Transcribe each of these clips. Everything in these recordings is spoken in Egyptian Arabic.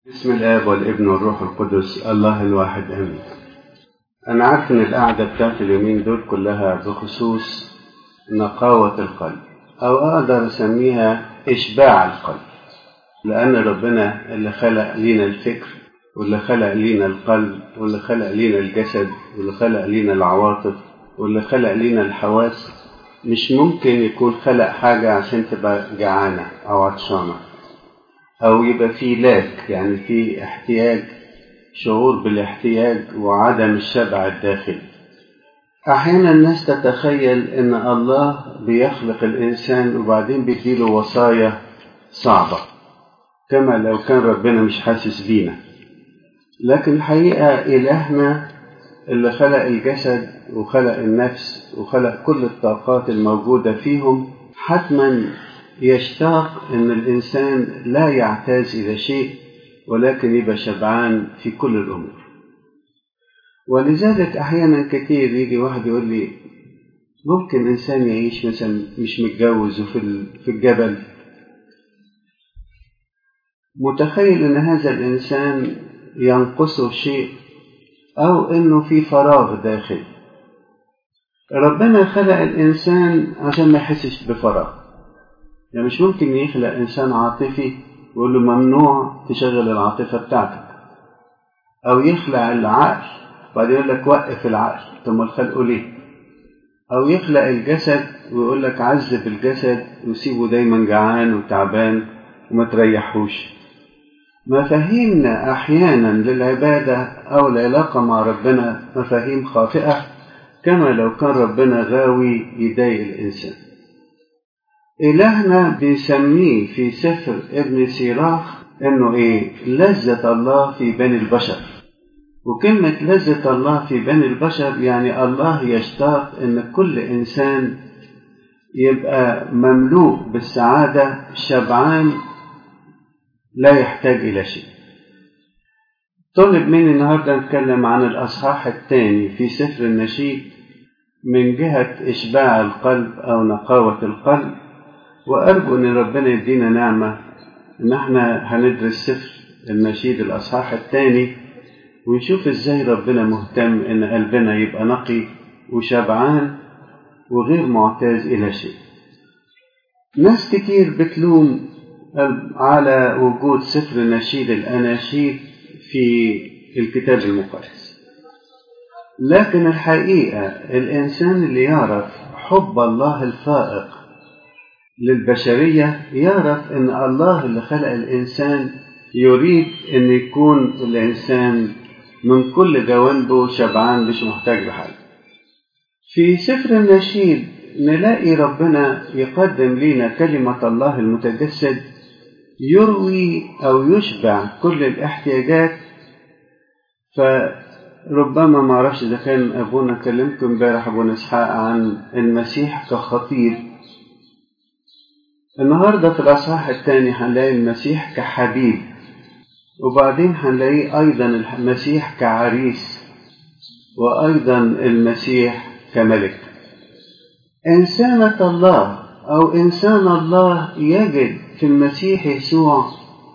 بسم الآب والابن والروح القدس الله الواحد آمين أنا عارف إن القعدة بتاعت اليومين دول كلها بخصوص نقاوة القلب أو أقدر أسميها إشباع القلب لأن ربنا اللي خلق لينا الفكر واللي خلق لينا القلب واللي خلق لينا الجسد واللي خلق لينا العواطف واللي خلق لينا الحواس مش ممكن يكون خلق حاجة عشان تبقى جعانة أو عطشانة أو يبقى في لاك يعني في احتياج شعور بالاحتياج وعدم الشبع الداخلي أحيانا الناس تتخيل إن الله بيخلق الإنسان وبعدين بيديله وصايا صعبة كما لو كان ربنا مش حاسس بينا لكن الحقيقة إلهنا اللي خلق الجسد وخلق النفس وخلق كل الطاقات الموجودة فيهم حتما يشتاق ان الانسان لا يعتاز الى شيء ولكن يبقى شبعان في كل الامور ولذلك احيانا كتير يجي واحد يقول لي ممكن انسان يعيش مثلا مش متجوز وفي في الجبل متخيل ان هذا الانسان ينقصه شيء او انه في فراغ داخلي ربنا خلق الانسان عشان ما يحسش بفراغ يعني مش ممكن يخلق إنسان عاطفي ويقول له ممنوع تشغل العاطفة بتاعتك أو يخلق العقل بعدين يقول لك وقف العقل ثم الخلق ليه أو يخلق الجسد ويقول لك عذب الجسد وسيبه دايما جعان وتعبان وما تريحوش مفاهيمنا أحيانا للعبادة أو العلاقة مع ربنا مفاهيم خاطئة كما لو كان ربنا غاوي يضايق الإنسان إلهنا بيسميه في سفر ابن سيراخ إنه إيه؟ لذة الله في بني البشر. وكلمة لذة الله في بني البشر يعني الله يشتاق إن كل إنسان يبقى مملوء بالسعادة شبعان لا يحتاج إلى شيء. طلب مني النهاردة نتكلم عن الأصحاح الثاني في سفر النشيد من جهة إشباع القلب أو نقاوة القلب وأرجو أن ربنا يدينا نعمة إن احنا هندرس سفر النشيد الأصحاح الثاني ونشوف إزاي ربنا مهتم إن قلبنا يبقى نقي وشبعان وغير معتاز إلى شيء. ناس كتير بتلوم على وجود سفر نشيد الأناشيد في الكتاب المقدس. لكن الحقيقة الإنسان اللي يعرف حب الله الفائق للبشرية يعرف أن الله اللي خلق الإنسان يريد أن يكون الإنسان من كل جوانبه شبعان مش محتاج لحاجة في سفر النشيد نلاقي ربنا يقدم لنا كلمة الله المتجسد يروي أو يشبع كل الاحتياجات فربما ما اعرفش إذا كان أبونا كلمكم امبارح أبونا إسحاق عن المسيح كخطيب النهارده في الأصحاح الثاني هنلاقي المسيح كحبيب وبعدين هنلاقيه أيضا المسيح كعريس وأيضا المسيح كملك إنسانة الله أو إنسان الله يجد في المسيح يسوع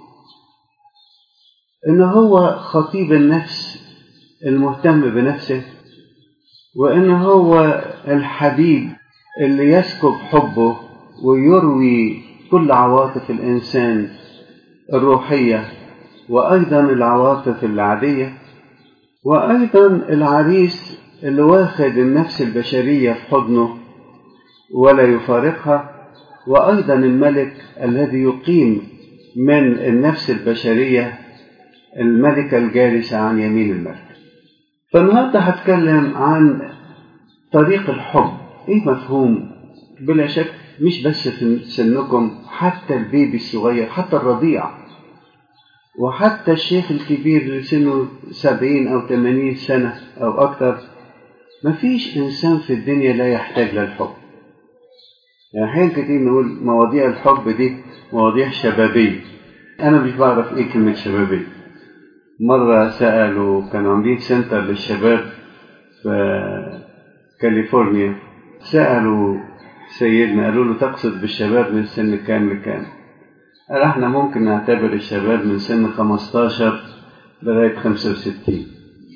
إن هو خطيب النفس المهتم بنفسه وإن هو الحبيب اللي يسكب حبه ويروي كل عواطف الإنسان الروحية وأيضا العواطف العادية وأيضا العريس اللي واخد النفس البشرية في حضنه ولا يفارقها وأيضا الملك الذي يقيم من النفس البشرية الملكة الجالسة عن يمين الملك فالنهاردة هتكلم عن طريق الحب ايه مفهوم بلا شك مش بس في سنكم حتى البيبي الصغير حتى الرضيع وحتى الشيخ الكبير اللي سنه سبعين أو ثمانين سنة أو أكثر مفيش إنسان في الدنيا لا يحتاج للحب يعني أحيانا كتير نقول مواضيع الحب دي مواضيع شبابية أنا مش بعرف إيه كلمة شبابية مرة سألوا كانوا عاملين سنتر للشباب في كاليفورنيا سألوا سيدنا قالوا له تقصد بالشباب من سن كام لكام قال احنا ممكن نعتبر الشباب من سن 15 لغاية 65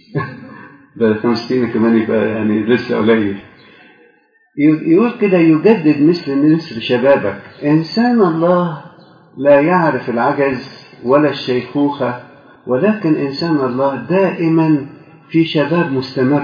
ده 65 كمان يبقى يعني لسه قليل يقول كده يجدد مثل نسر شبابك إنسان الله لا يعرف العجز ولا الشيخوخة ولكن إنسان الله دائما في شباب مستمر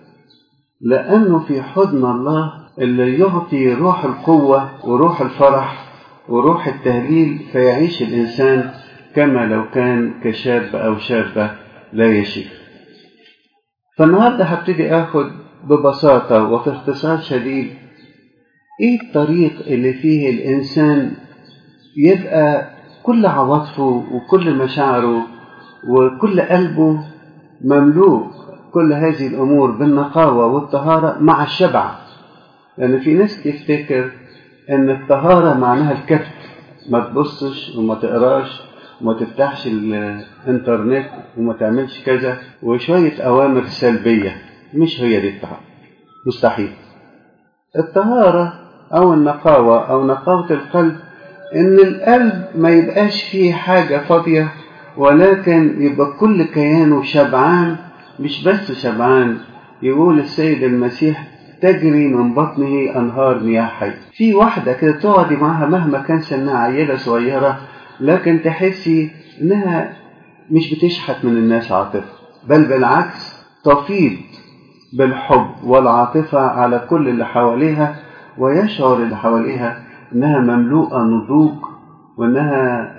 لأنه في حضن الله اللي يعطي روح القوة وروح الفرح وروح التهليل فيعيش الإنسان كما لو كان كشاب أو شابة لا يشيخ فالنهاردة هبتدي أخد ببساطة وفي اختصار شديد إيه الطريق اللي فيه الإنسان يبقى كل عواطفه وكل مشاعره وكل قلبه مملوء كل هذه الأمور بالنقاوة والطهارة مع الشبع لأن في ناس تفتكر إن الطهارة معناها الكبت ما تبصش وما تقراش وما تفتحش الانترنت وما تعملش كذا وشوية أوامر سلبية مش هي دي الطهارة مستحيل الطهارة أو النقاوة أو نقاوة القلب إن القلب ما يبقاش فيه حاجة فاضية ولكن يبقى كل كيانه شبعان مش بس شبعان يقول السيد المسيح تجري من بطنه أنهار مياه حي في واحدة كده تقعدي معاها مهما كان سنها عيلة صغيرة لكن تحسي إنها مش بتشحت من الناس عاطفة بل بالعكس تفيض بالحب والعاطفة على كل اللي حواليها ويشعر اللي حواليها إنها مملوءة نضوج وإنها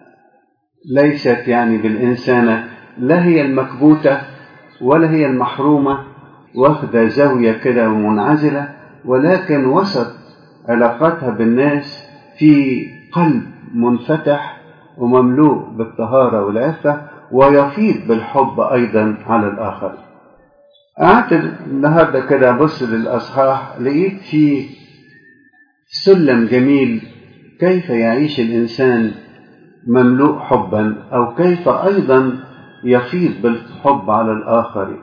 ليست يعني بالإنسانة لا هي المكبوتة ولا هي المحرومة واخدة زاوية كده ومنعزلة ولكن وسط علاقاتها بالناس في قلب منفتح ومملوء بالطهارة والعفة ويفيض بالحب أيضا على الآخر قعدت النهارده كده أبص للأصحاح لقيت في سلم جميل كيف يعيش الإنسان مملوء حبا أو كيف أيضا يفيض بالحب على الآخر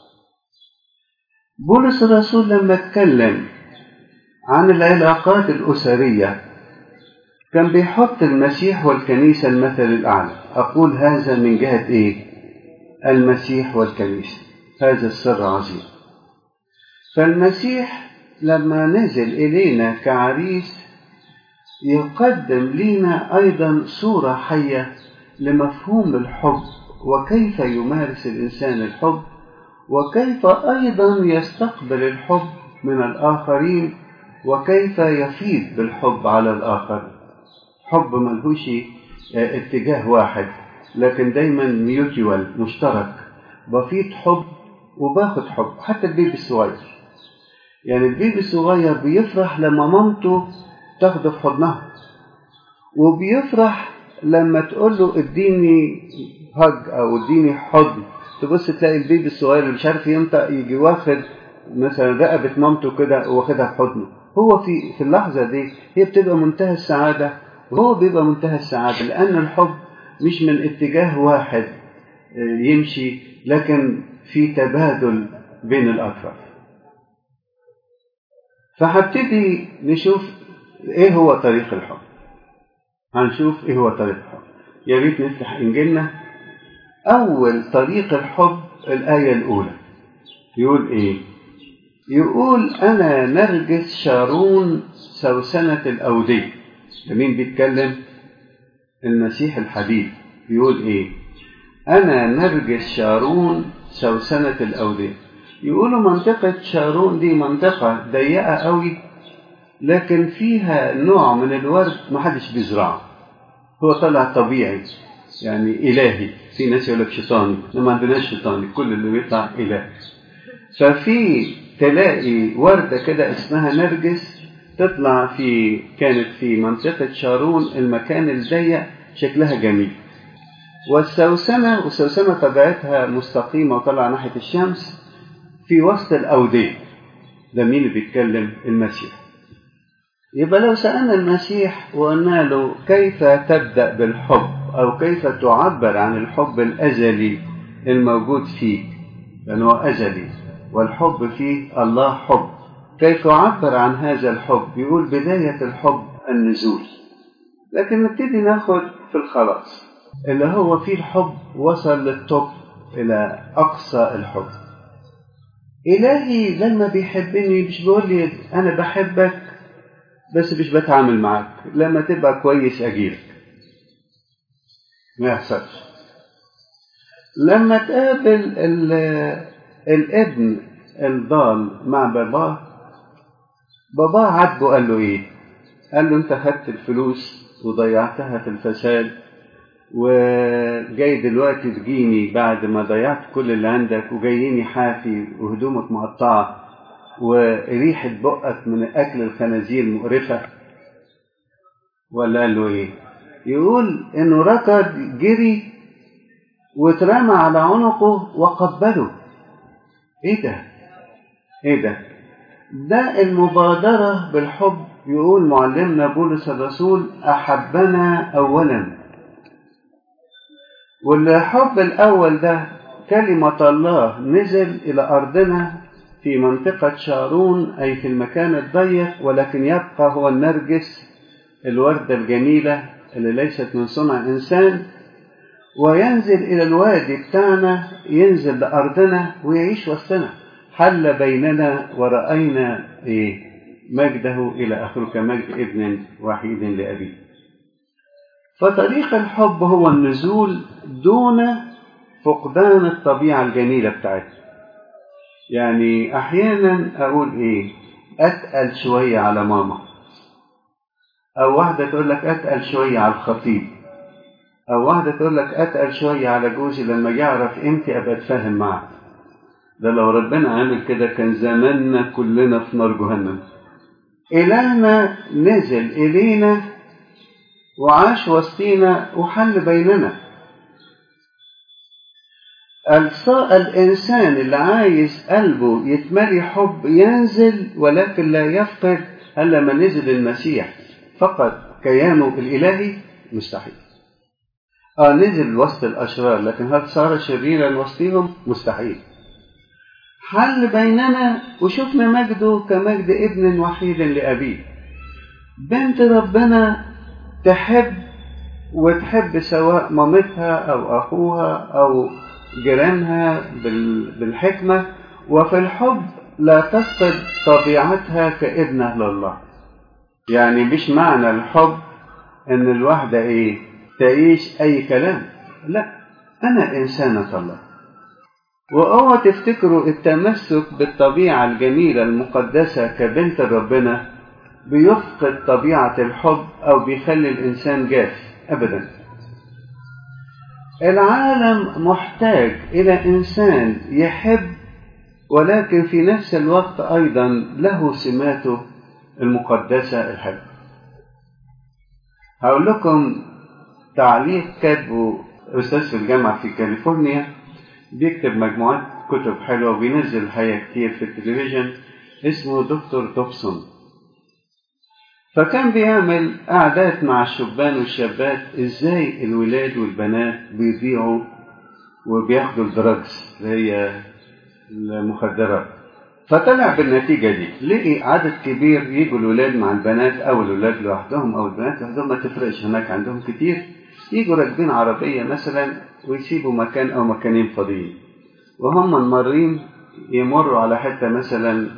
بولس الرسول لما اتكلم عن العلاقات الأسرية كان بيحط المسيح والكنيسة المثل الأعلى أقول هذا من جهة إيه؟ المسيح والكنيسة هذا السر عظيم فالمسيح لما نزل إلينا كعريس يقدم لنا أيضا صورة حية لمفهوم الحب وكيف يمارس الإنسان الحب وكيف أيضا يستقبل الحب من الآخرين وكيف يفيض بالحب على الآخر حب ملهوش اتجاه واحد لكن دايما ميوتيوال مشترك بفيض حب وباخد حب حتى البيبي الصغير يعني البيبي الصغير بيفرح لما مامته تاخده في حضنها وبيفرح لما تقول له اديني هج او اديني حضن تبص تلاقي البيبي الصغير اللي مش عارف ينطق يجي واخد مثلا رقبة مامته كده واخدها في حضنه هو في في اللحظة دي هي بتبقى منتهى السعادة وهو بيبقى منتهى السعادة لأن الحب مش من اتجاه واحد يمشي لكن في تبادل بين الأطراف فهبتدي نشوف ايه هو طريق الحب هنشوف ايه هو طريق الحب يا ريت نفتح انجيلنا اول طريق الحب الايه الاولى يقول ايه يقول انا نرجس شارون سوسنة الاودية ده مين بيتكلم المسيح الحبيب بيقول ايه انا نرجس شارون سوسنة الاودية يقولوا منطقة شارون دي منطقة ضيقة قوي لكن فيها نوع من الورد محدش بيزرعه هو طلع طبيعي يعني إلهي في ناس يقول لك شيطاني ما عندناش شيطاني كل اللي بيطلع إلهي ففي تلاقي وردة كده اسمها نرجس تطلع في كانت في منطقة شارون المكان الضيق شكلها جميل والسوسنة والسوسنة طبيعتها مستقيمة وطالعة ناحية الشمس في وسط الأودية ده مين اللي بيتكلم المسيح يبقى لو سألنا المسيح وقلنا له كيف تبدأ بالحب أو كيف تعبر عن الحب الأزلي الموجود فيك لأنه أزلي والحب فيه الله حب كيف يعبر عن هذا الحب يقول بداية الحب النزول لكن نبتدي ناخد في الخلاص اللي هو فيه الحب وصل للتوب إلى أقصى الحب إلهي لما بيحبني مش بيقول لي أنا بحبك بس مش بتعامل معاك لما تبقى كويس أجيلك ما يحصلش لما تقابل الابن الضال مع باباه باباه عاتبه قال له ايه قال له انت خدت الفلوس وضيعتها في الفساد وجاي دلوقتي تجيني بعد ما ضيعت كل اللي عندك وجاييني حافي وهدومك مقطعة وريحة بقك من أكل الخنازير مقرفة ولا قال له إيه؟ يقول إنه ركض جري واترمى على عنقه وقبله إيه ده؟ إيه ده؟ ده المبادرة بالحب يقول معلمنا بولس الرسول أحبنا أولا والحب الأول ده كلمة الله نزل إلى أرضنا في منطقة شارون أي في المكان الضيق ولكن يبقى هو النرجس الوردة الجميلة اللي ليست من صنع إنسان وينزل إلى الوادي بتاعنا ينزل لأرضنا ويعيش وسطنا حل بيننا ورأينا إيه مجده إلى آخره كمجد ابن وحيد لأبيه فطريق الحب هو النزول دون فقدان الطبيعة الجميلة بتاعتنا يعني أحيانا أقول إيه أتقل شوية على ماما أو واحدة تقول لك أتقل شوية على الخطيب أو واحدة تقول لك أتقل شوية على جوزي لما يعرف إمتى أبقى أتفاهم معه ده لو ربنا عامل كده كان زماننا كلنا في نار جهنم إلهنا نزل إلينا وعاش وسطينا وحل بيننا الإنسان اللي عايز قلبه يتملي حب ينزل ولكن لا يفقد إلا ما نزل المسيح فقد كيانه الإلهي مستحيل آه نزل وسط الأشرار لكن هل صار شريرا وسطهم مستحيل حل بيننا وشفنا مجده كمجد ابن وحيد لأبيه بنت ربنا تحب وتحب سواء مامتها أو أخوها أو جيرانها بالحكمة وفي الحب لا تفقد طبيعتها كابنة لله يعني مش معنى الحب ان الواحدة ايه تعيش اي كلام لا انا انسانة الله واوعى تفتكروا التمسك بالطبيعة الجميلة المقدسة كبنت ربنا بيفقد طبيعة الحب او بيخلي الانسان جاف ابدا العالم محتاج إلى إنسان يحب ولكن في نفس الوقت أيضا له سماته المقدسة الحب هقول لكم تعليق كاتبه أستاذ في الجامعة في كاليفورنيا بيكتب مجموعات كتب حلوة وبينزل الحقيقة كتير في التلفزيون اسمه دكتور توبسون فكان بيعمل قعدات مع الشبان والشابات ازاي الولاد والبنات بيضيعوا وبياخدوا الدراجز اللي هي المخدرات فطلع بالنتيجة دي لقي عدد كبير يجوا الولاد مع البنات أو الولاد لوحدهم أو البنات لوحدهم ما تفرقش هناك عندهم كتير يجوا راكبين عربية مثلا ويسيبوا مكان أو مكانين فاضيين وهم مارين يمروا على حتة مثلا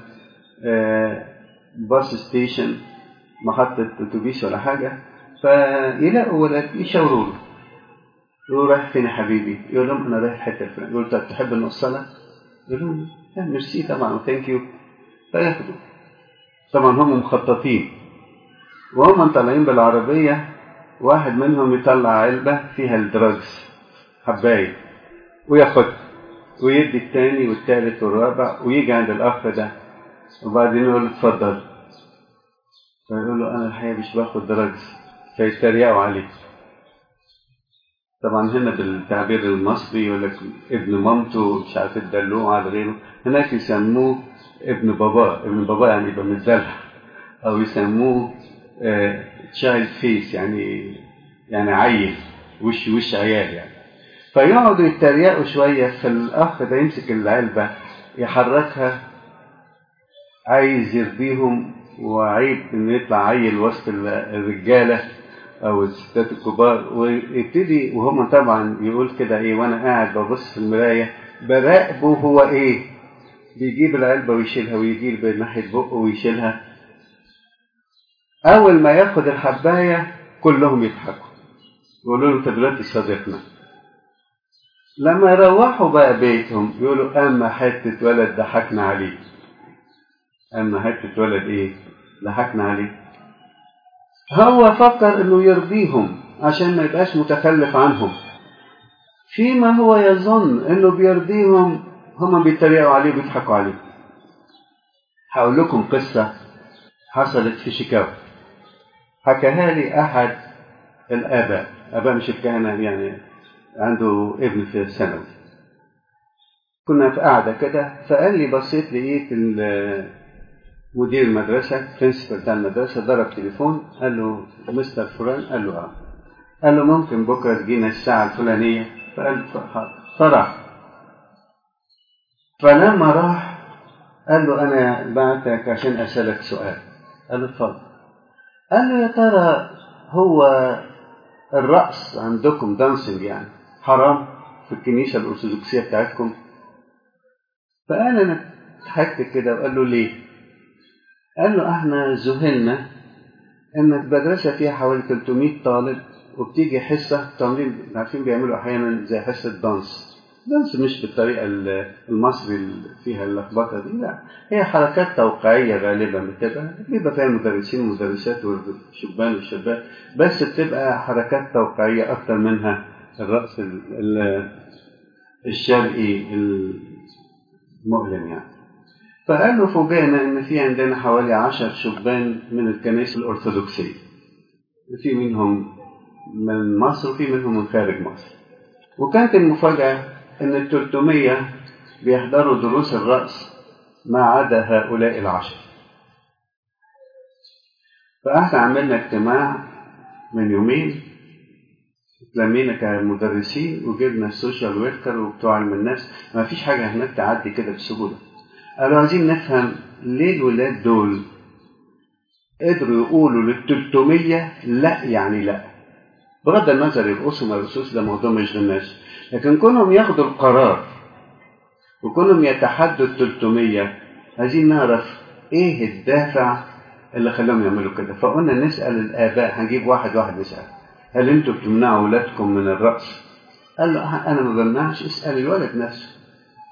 باص ستيشن محطة أتوبيس ولا حاجة فيلاقوا ولد يشاوروا له يقولوا رايح فين يا حبيبي؟ يقول لهم أنا رايح الحتة الفلانية يقول طب تحب نوصلك؟ يقول لهم ميرسي طبعا وثانك يو فياخدوا طبعا هم مخططين وهم طالعين بالعربية واحد منهم يطلع علبة فيها الدراجز حباية وياخدها ويدي التاني والتالت والرابع ويجي عند الأخ ده وبعدين يقول له اتفضل فيقول له أنا الحقيقة مش باخد دراجز فيتريقوا عليه طبعا هنا بالتعبير المصري يقول لك ابن مامته مش عارف الدلوع على غيره هناك يسموه ابن بابا ابن بابا يعني يبقى متدلع او يسموه تشايلد فيس يعني يعني عيل وش وش عيال يعني فيقعدوا يتريقوا شويه فالاخ ده يمسك العلبه يحركها عايز يرضيهم وعيب انه يطلع عيل وسط الرجاله او الستات الكبار ويبتدي وهم طبعا يقول كده ايه وانا قاعد ببص في المرايه براقبه هو ايه بيجيب العلبه ويشيلها ويجيب ناحيه بقه ويشيلها اول ما ياخد الحبايه كلهم يضحكوا يقولوا له انت دلوقتي صديقنا لما يروحوا بقى بيتهم يقولوا اما حته ولد ضحكنا عليه اما حته ولد ايه ضحكنا عليه هو فكر انه يرضيهم عشان ما يبقاش متخلف عنهم فيما هو يظن انه بيرضيهم هم بيتريقوا عليه وبيضحكوا عليه هقول لكم قصة حصلت في شيكاغو حكاها لي أحد الآباء آباء مش الكهنة يعني عنده ابن في الثانوي كنا في قاعدة كده فقال لي بصيت لقيت مدير المدرسة برنسبل بتاع المدرسة ضرب تليفون قال له مستر فلان قال له اه قال له ممكن بكرة تجينا الساعة الفلانية فقال فرح فلما راح قال له أنا بعتك عشان أسألك سؤال قال له اتفضل قال له يا ترى هو الرقص عندكم دانسنج يعني حرام في الكنيسة الأرثوذكسية بتاعتكم فقال أنا ضحكت كده وقال له ليه قال له احنا ذهلنا ان المدرسة فيها حوالي 300 طالب وبتيجي حصة تمرين عارفين بيعملوا احيانا زي حصة دانس دانس مش بالطريقة المصري اللي فيها اللخبطة دي لا هي حركات توقيعية غالبا بتبقى بيبقى فيها مدرسين ومدرسات وشبان وشابات بس بتبقى حركات توقيعية أكتر منها الرقص الشرقي المؤلم يعني فقال له فوجئنا ان في عندنا حوالي عشر شبان من الكنائس الارثوذكسيه في منهم من مصر وفي منهم من خارج مصر وكانت المفاجاه ان ال 300 بيحضروا دروس الرقص ما عدا هؤلاء العشر فاحنا عملنا اجتماع من يومين اتلمينا كمدرسين وجبنا السوشيال وركر وبتوع علم النفس ما فيش حاجه هناك تعدي كده بسهوله قالوا عايزين نفهم ليه الولاد دول قدروا يقولوا لل 300 لا يعني لا بغض النظر يرقصوا ما يرقصوش ده موضوع ما يشغلناش لكن كونهم ياخدوا القرار وكونهم يتحدوا ال 300 عايزين نعرف ايه الدافع اللي خلاهم يعملوا كده فقلنا نسال الاباء هنجيب واحد واحد نسال هل انتوا بتمنعوا اولادكم من الرقص؟ قال له انا ما بمنعش اسال الولد نفسه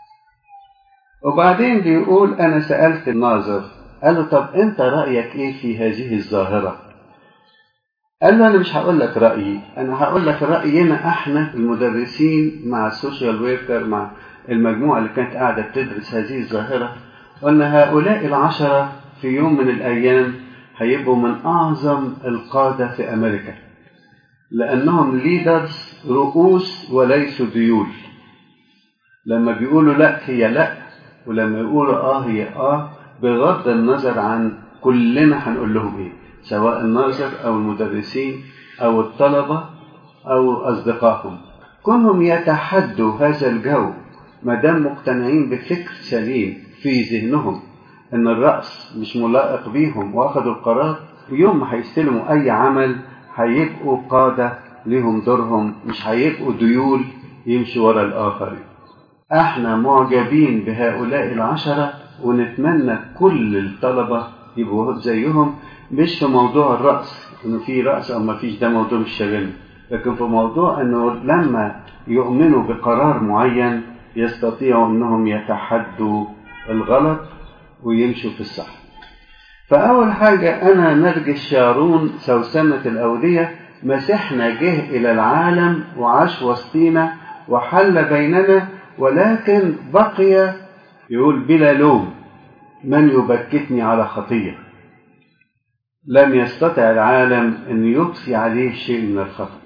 وبعدين بيقول أنا سألت الناظر قال له طب أنت رأيك إيه في هذه الظاهرة قال له أنا مش هقول لك رأيي أنا هقول لك رأينا إحنا المدرسين مع السوشيال ويركر مع المجموعة اللي كانت قاعدة بتدرس هذه الظاهرة قلنا هؤلاء العشرة في يوم من الأيام هيبقوا من أعظم القادة في أمريكا لأنهم ليدرز رؤوس وليسوا ديول لما بيقولوا لا هي لا ولما يقولوا اه هي اه بغض النظر عن كلنا هنقول لهم ايه سواء الناظر او المدرسين او الطلبه او اصدقائهم كونهم يتحدوا هذا الجو ما دام مقتنعين بفكر سليم في ذهنهم ان الرأس مش ملائق بيهم واخدوا القرار ويوم ما هيستلموا اي عمل هيبقوا قادة لهم دورهم مش هيبقوا ديول يمشوا ورا الآخرين احنا معجبين بهؤلاء العشرة ونتمنى كل الطلبة يبقوا زيهم مش في موضوع الرأس انه في رأس او ما فيش ده موضوع مش شاغلنا لكن في موضوع انه لما يؤمنوا بقرار معين يستطيعوا انهم يتحدوا الغلط ويمشوا في الصح فأول حاجة أنا نرجس شارون سوسنة الأودية مسيحنا جه إلى العالم وعاش وسطينا وحل بيننا ولكن بقي يقول بلا لوم من يبكتني على خطية لم يستطع العالم أن يضفي عليه شيء من الخطأ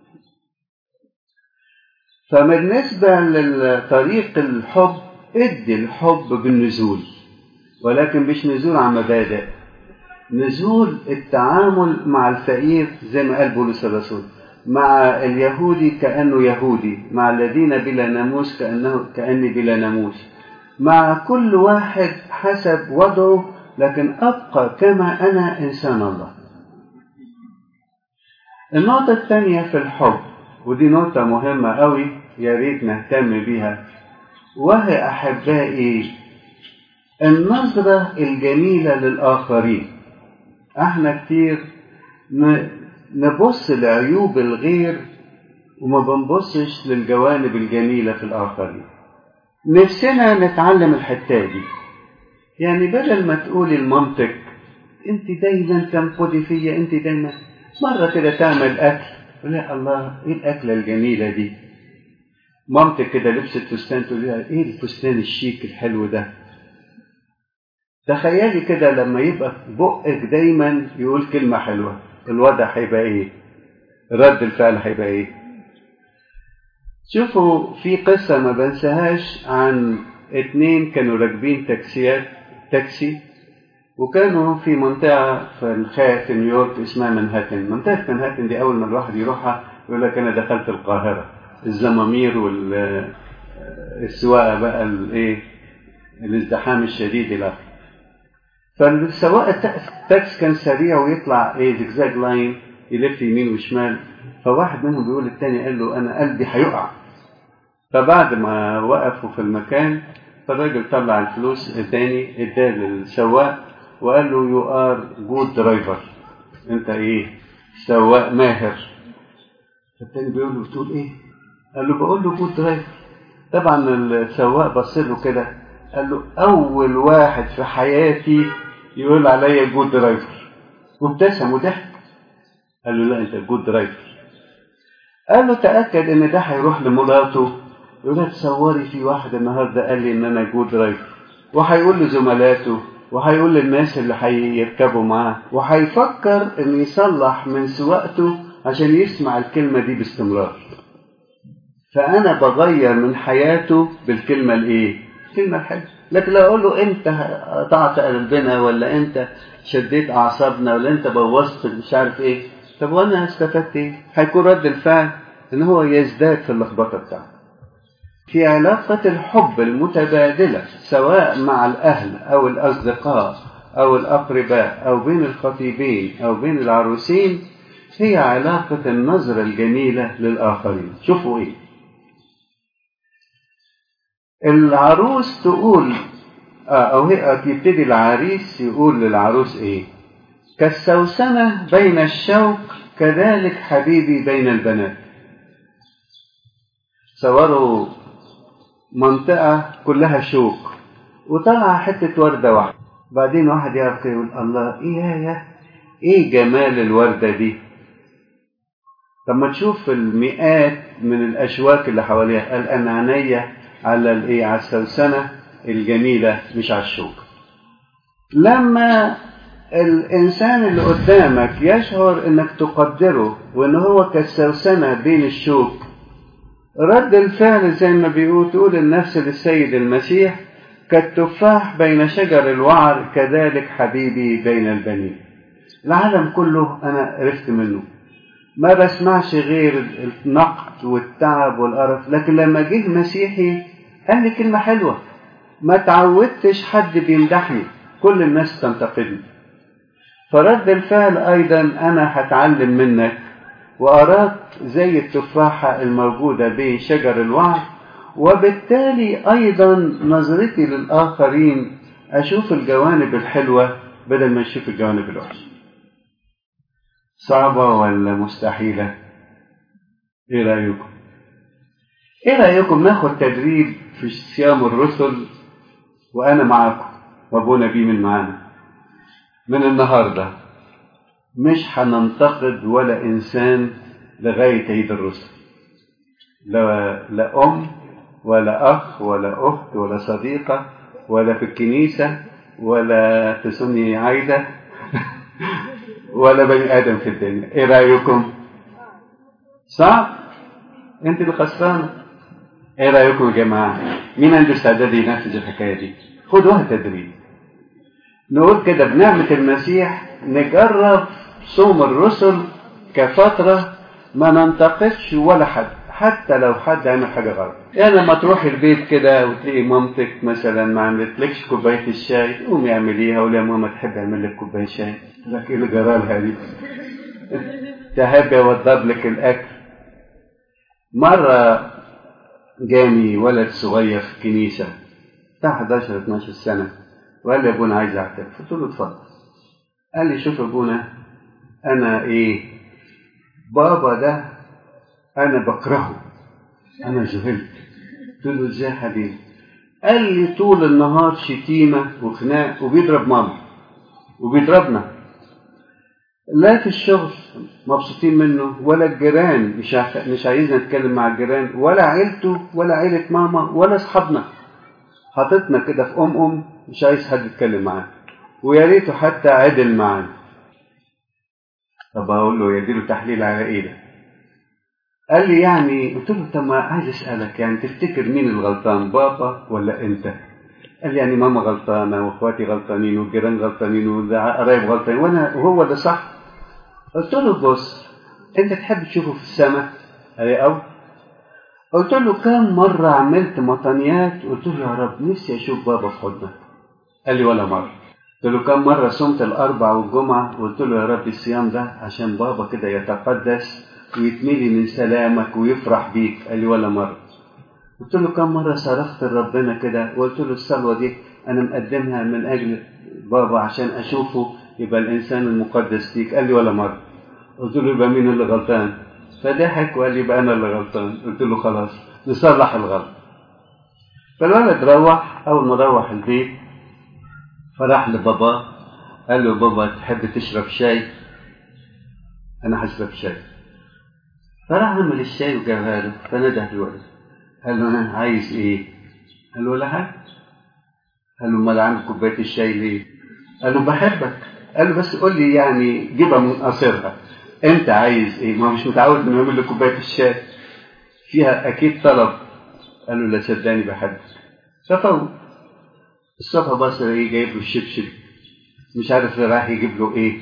فبالنسبة لطريق الحب ادي الحب بالنزول ولكن مش نزول عن مبادئ نزول التعامل مع الفقير زي ما قال بولس الرسول مع اليهودي كأنه يهودي مع الذين بلا ناموس كأنه كأني بلا ناموس مع كل واحد حسب وضعه لكن أبقى كما أنا إنسان الله النقطة الثانية في الحب ودي نقطة مهمة قوي يا ريت نهتم بيها وهي أحبائي النظرة الجميلة للآخرين احنا كتير نبص لعيوب الغير وما بنبصش للجوانب الجميلة في الآخرين نفسنا نتعلم الحتة دي يعني بدل ما تقولي المنطق انت دايما تنقدي فيا انت دايما مرة كده تعمل أكل لا الله ايه الأكلة الجميلة دي مامتك كده لبست فستان تقول لها ايه الفستان الشيك الحلو ده تخيلي كده لما يبقى بقك دايما يقول كلمة حلوة الوضع هيبقى ايه رد الفعل هيبقى ايه شوفوا في قصة ما بنساهاش عن اتنين كانوا راكبين تاكسيات تاكسي وكانوا في منطقة في الخارج في نيويورك اسمها منهاتن منطقة منهاتن دي أول ما الواحد يروحها يقول لك أنا دخلت القاهرة الزمامير والسواقة بقى الايه الازدحام الشديد إلى آخره فالسواق التاكس كان سريع ويطلع ايه زجزاج لاين يلف يمين وشمال فواحد منهم بيقول للتاني قال له انا قلبي هيقع فبعد ما وقفوا في المكان فالراجل طلع الفلوس التاني اداه للسواق وقال له يو ار جود درايفر انت ايه سواق ماهر فالتاني بيقول له بتقول ايه قال له بقول له جود درايفر طبعا السواق بص له كده قال له اول واحد في حياتي يقول عليا جود درايفر وابتسم وضحك قال له لا انت جود درايفر قال له تاكد ان ده هيروح لمراته يقول لها تصوري في واحد النهارده قال لي ان انا جود درايفر وهيقول لزملاته وهيقول للناس اللي هيركبوا معاه وهيفكر انه يصلح من سواقته عشان يسمع الكلمه دي باستمرار فانا بغير من حياته بالكلمه الايه الكلمه الحلوه لكن لو اقول له انت قطعت قلبنا ولا انت شديت اعصابنا ولا انت بوظت مش عارف ايه طب وانا استفدت ايه هيكون رد الفعل ان هو يزداد في اللخبطه بتاعته في علاقة الحب المتبادلة سواء مع الأهل أو الأصدقاء أو الأقرباء أو بين الخطيبين أو بين العروسين هي علاقة النظرة الجميلة للآخرين شوفوا إيه العروس تقول أو هي يبتدي العريس يقول للعروس إيه كالسوسنة بين الشوك كذلك حبيبي بين البنات صوروا منطقة كلها شوك وطلع حتة وردة واحدة بعدين واحد يعرف يقول الله ايه يا ايه جمال الوردة دي طب ما تشوف المئات من الاشواك اللي حواليها قال انا عينيا على الايه على السوسنة الجميلة مش على الشوك لما الانسان اللي قدامك يشعر انك تقدره وان هو كالسوسنة بين الشوك رد الفعل زي ما بيقول تقول النفس للسيد المسيح كالتفاح بين شجر الوعر كذلك حبيبي بين البنين العالم كله أنا عرفت منه ما بسمعش غير النقد والتعب والقرف لكن لما جه مسيحي قال لي كلمة حلوة ما تعودتش حد بيمدحني كل الناس تنتقدني فرد الفعل أيضا أنا هتعلم منك وأراك زي التفاحة الموجودة بين شجر الوعد وبالتالي أيضا نظرتي للآخرين أشوف الجوانب الحلوة بدل ما أشوف الجوانب الوحشة صعبة ولا مستحيلة إيه رأيكم إيه رأيكم ناخد تدريب في صيام الرسل وأنا معاكم وأبونا بيه من معانا من النهارده مش هننتقد ولا إنسان لغاية عيد الرسل لا, لا أم ولا أخ ولا أخت ولا صديقة ولا في الكنيسة ولا تسمي عايدة ولا بني آدم في الدنيا إيه رأيكم؟ صعب؟ أنت اللي خسرانة إيه رأيكم يا جماعة؟ مين عنده استعداد ينفذ الحكاية دي؟ خدوها تدريب نقول كده بنعمة المسيح نجرب صوم الرسل كفترة ما ننتقدش ولا حد حتى لو حد عمل حاجة غلط يعني لما تروح البيت كده وتلاقي مامتك مثلا ما عملتلكش كوباية الشاي تقوم اعمليها ولا يا ماما تحب اعمل لك كوباية شاي لك ايه اللي جرالها دي تحب يوضب لك الأكل مرة جاني ولد صغير في الكنيسة بتاع 11 12 سنة وقال لي يا ابونا عايز اعترف قلت له اتفضل قال لي شوف يا ابونا انا ايه بابا ده انا بكرهه انا جهلت قلت له ازاي يا حبيبي قال لي طول النهار شتيمة وخناق وبيضرب ماما وبيضربنا لا في الشغل مبسوطين منه ولا الجيران مش عف... مش عايزنا نتكلم مع الجيران ولا عيلته ولا عيلة ماما ولا اصحابنا حاططنا كده في ام ام مش عايز حد يتكلم معاه ويا ريته حتى عدل معانا طب اقول له يديله تحليل على ايه ده قال لي يعني قلت له طب ما عايز اسالك يعني تفتكر مين الغلطان بابا ولا انت قال لي يعني ماما غلطانه واخواتي غلطانين والجيران غلطانين والقرايب غلطانين وانا وهو ده صح قلت له بص انت تحب تشوفه في السماء قال لي او قلت له كم مرة عملت مطنيات قلت له يا رب نفسي أشوف بابا في حضنك قال لي ولا مرة قلت له كم مرة صمت الأربع والجمعة قلت له يا رب الصيام ده عشان بابا كده يتقدس ويتملي من سلامك ويفرح بيك قال لي ولا مرة قلت له كم مرة صرخت لربنا كده وقلت له الصلوة دي أنا مقدمها من أجل بابا عشان أشوفه يبقى الإنسان المقدس ليك قال لي ولا مرة قلت له يبقى مين اللي غلطان فضحك وقال لي يبقى انا اللي غلطان قلت له خلاص نصلح الغلط فالولد روح اول ما روح البيت فراح لبابا قال له بابا تحب تشرب شاي انا هشرب شاي فراح عمل الشاي وجابها له فنده الولد قال له انا عايز ايه قال له ولا حاجه قال له امال عامل كوبايه الشاي ليه قال له بحبك قال له بس قول لي يعني جيبها من قصيرها انت عايز ايه ما هو مش متعود انه يعمل له كوبايه الشاي فيها اكيد طلب قال له لا صدقني بحبك ففوت الصبح بص ايه جايب له الشبشب مش عارف رايح يجيب له ايه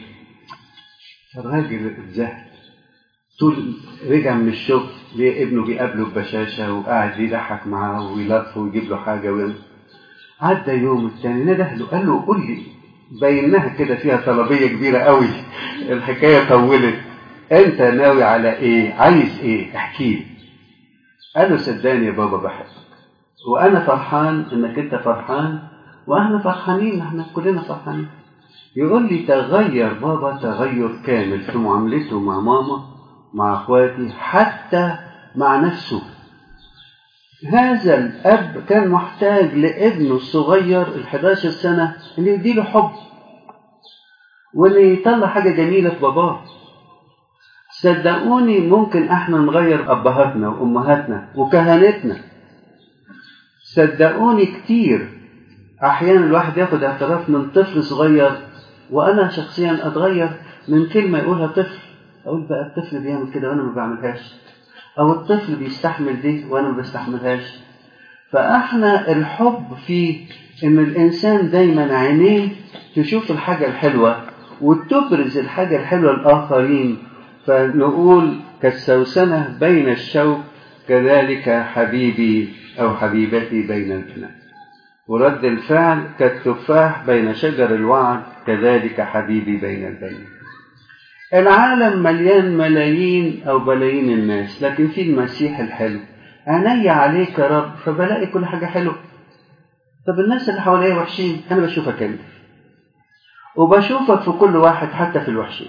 فالراجل اتزهق طول رجع من الشغل ليه ابنه بيقابله ببشاشه وقاعد يضحك معاه ويلف ويجيب له حاجه ويعمل عدى يوم التاني نده له قال له قول لي بينها كده فيها طلبيه كبيره قوي الحكايه طولت انت ناوي على ايه عايز ايه احكي لي قال له صدقني يا بابا بحبك وانا فرحان انك انت فرحان واحنا فرحانين احنا كلنا فرحانين يقول لي تغير بابا تغير كامل في معاملته مع ماما مع اخواتي حتى مع نفسه هذا الاب كان محتاج لابنه الصغير ال 11 سنه اللي يديله حب واللي يطلع حاجه جميله في باباه صدقوني ممكن احنا نغير ابهاتنا وامهاتنا وكهنتنا صدقوني كتير احيانا الواحد ياخد اعتراف من طفل صغير وانا شخصيا اتغير من كلمه يقولها طفل اقول بقى الطفل بيعمل كده وانا ما بعملهاش او الطفل بيستحمل دي وانا ما بستحملهاش فاحنا الحب في ان الانسان دايما عينيه تشوف الحاجه الحلوه وتبرز الحاجه الحلوه للاخرين فنقول كالسوسنه بين الشوك كذلك حبيبي او حبيبتي بين البنات ورد الفعل كالتفاح بين شجر الوعد كذلك حبيبي بين البنين العالم مليان ملايين او بلايين الناس لكن في المسيح الحلو عيني عليك يا رب فبلاقي كل حاجه حلوه طب الناس اللي حواليا وحشين انا بشوفك انت وبشوفك في كل واحد حتى في الوحشين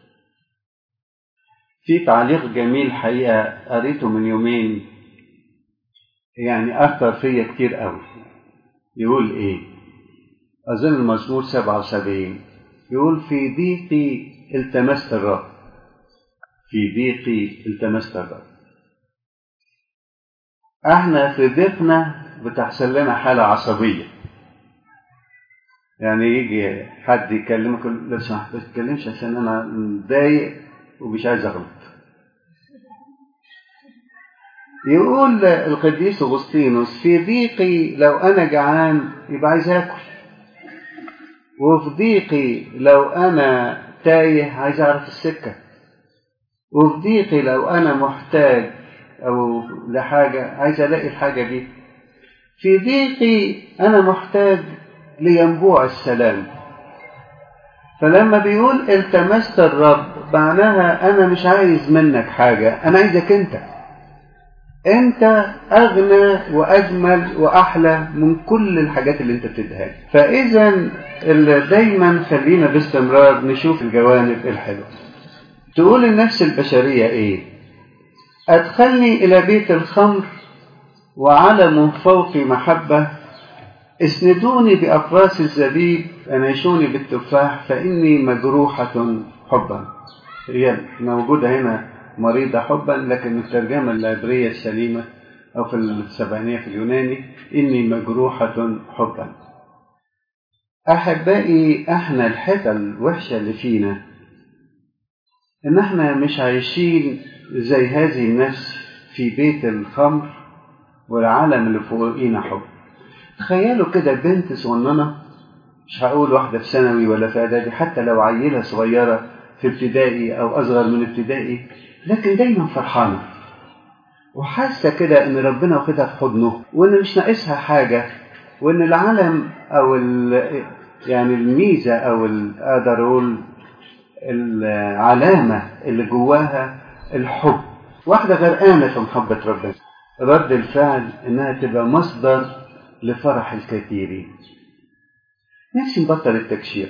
في تعليق جميل حقيقه قريته من يومين يعني اثر فيا كتير قوي يقول ايه اظن المزمور 77 يقول في ضيقي التمست الرب في ضيقي التمست الرب احنا في ضيقنا بتحصل لنا حالة عصبية يعني يجي حد يكلمك لو سمحت ما تتكلمش عشان انا متضايق ومش عايز اغلط يقول القديس اغسطينوس في ضيقي لو انا جعان يبقى عايز اكل وفي ضيقي لو انا تايه عايز اعرف السكه وفي ضيقي لو انا محتاج او لحاجه عايز الاقي الحاجه دي في ضيقي انا محتاج لينبوع السلام فلما بيقول التمست الرب معناها أنا مش عايز منك حاجة أنا عايزك أنت أنت أغنى وأجمل وأحلى من كل الحاجات اللي أنت بتديها لي فإذا اللي دايما خلينا باستمرار نشوف الجوانب الحلوة تقول النفس البشرية إيه أدخلني إلى بيت الخمر وعلى من فوقي محبة اسندوني بأقراص الزبيب أنعشوني بالتفاح فإني مجروحة حبا هي موجودة هنا مريضة حبا لكن الترجمة العبرية السليمة أو في السبعينية في اليوناني إني مجروحة حبا أحبائي إحنا الحتة الوحشة اللي فينا إن إحنا مش عايشين زي هذه النفس في بيت الخمر والعالم اللي فوقينا حب تخيلوا كده بنت صغننة مش هقول واحدة في ثانوي ولا في إعدادي حتى لو عيلة صغيرة في ابتدائي أو أصغر من ابتدائي لكن دايما فرحانة وحاسة كده إن ربنا واخدها في حضنه وإن مش ناقصها حاجة وإن العالم أو يعني الميزة أو أقدر أقول العلامة اللي جواها الحب واحدة غرقانة في محبة ربنا رد الفعل إنها تبقى مصدر لفرح الكثيرين نفسي نبطل التكشير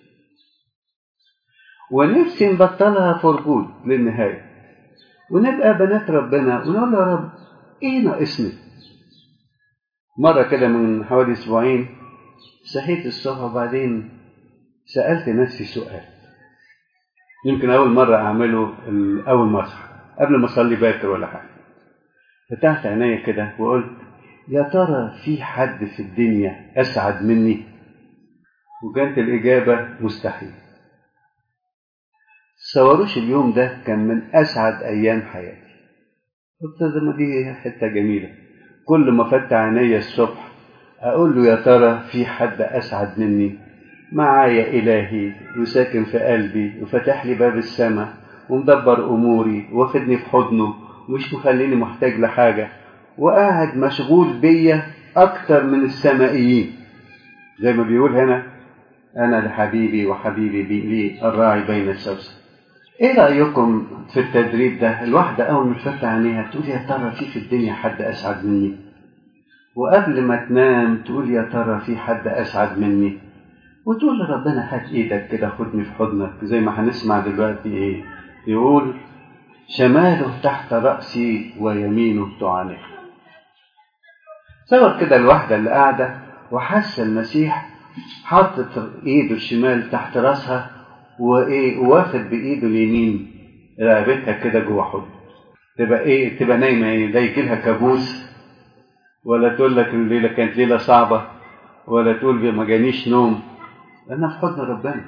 ونفسي نبطلها فرجود للنهاية ونبقى بنات ربنا ونقول له يا رب ايه ناقصني مرة كده من حوالي اسبوعين صحيت الصبح وبعدين سألت نفسي سؤال يمكن أول مرة أعمله أول ما أصحى قبل ما أصلي باكر ولا حاجة فتحت عينيا كده وقلت يا ترى في حد في الدنيا أسعد مني وكانت الإجابة مستحيل تصوروش اليوم ده كان من أسعد أيام حياتي قلت ده ما دي حتة جميلة كل ما فتح عينيا الصبح أقول له يا ترى في حد أسعد مني معايا إلهي وساكن في قلبي وفتح لي باب السماء ومدبر أموري واخدني في حضنه ومش مخليني محتاج لحاجة وقاعد مشغول بيا أكتر من السمائيين زي ما بيقول هنا أنا لحبيبي وحبيبي بي لي الراعي بين السوسن إيه رأيكم في التدريب ده الواحدة أول ما تفتح عينيها تقول يا ترى في في الدنيا حد أسعد مني وقبل ما تنام تقول يا ترى في حد أسعد مني وتقول لربنا هات إيدك كده خدني في حضنك زي ما هنسمع دلوقتي إيه يقول شماله تحت رأسي ويمينه تعانق تصور كده الواحدة اللي قاعدة وحاسة المسيح حاطط ايده الشمال تحت راسها وايه واخد بايده اليمين رقبتها كده جوه حضن تبقى ايه تبقى نايمه ايه ده يجي لها كابوس ولا تقول لك الليله كانت ليله صعبه ولا تقول ما جانيش نوم لانها في حضن ربنا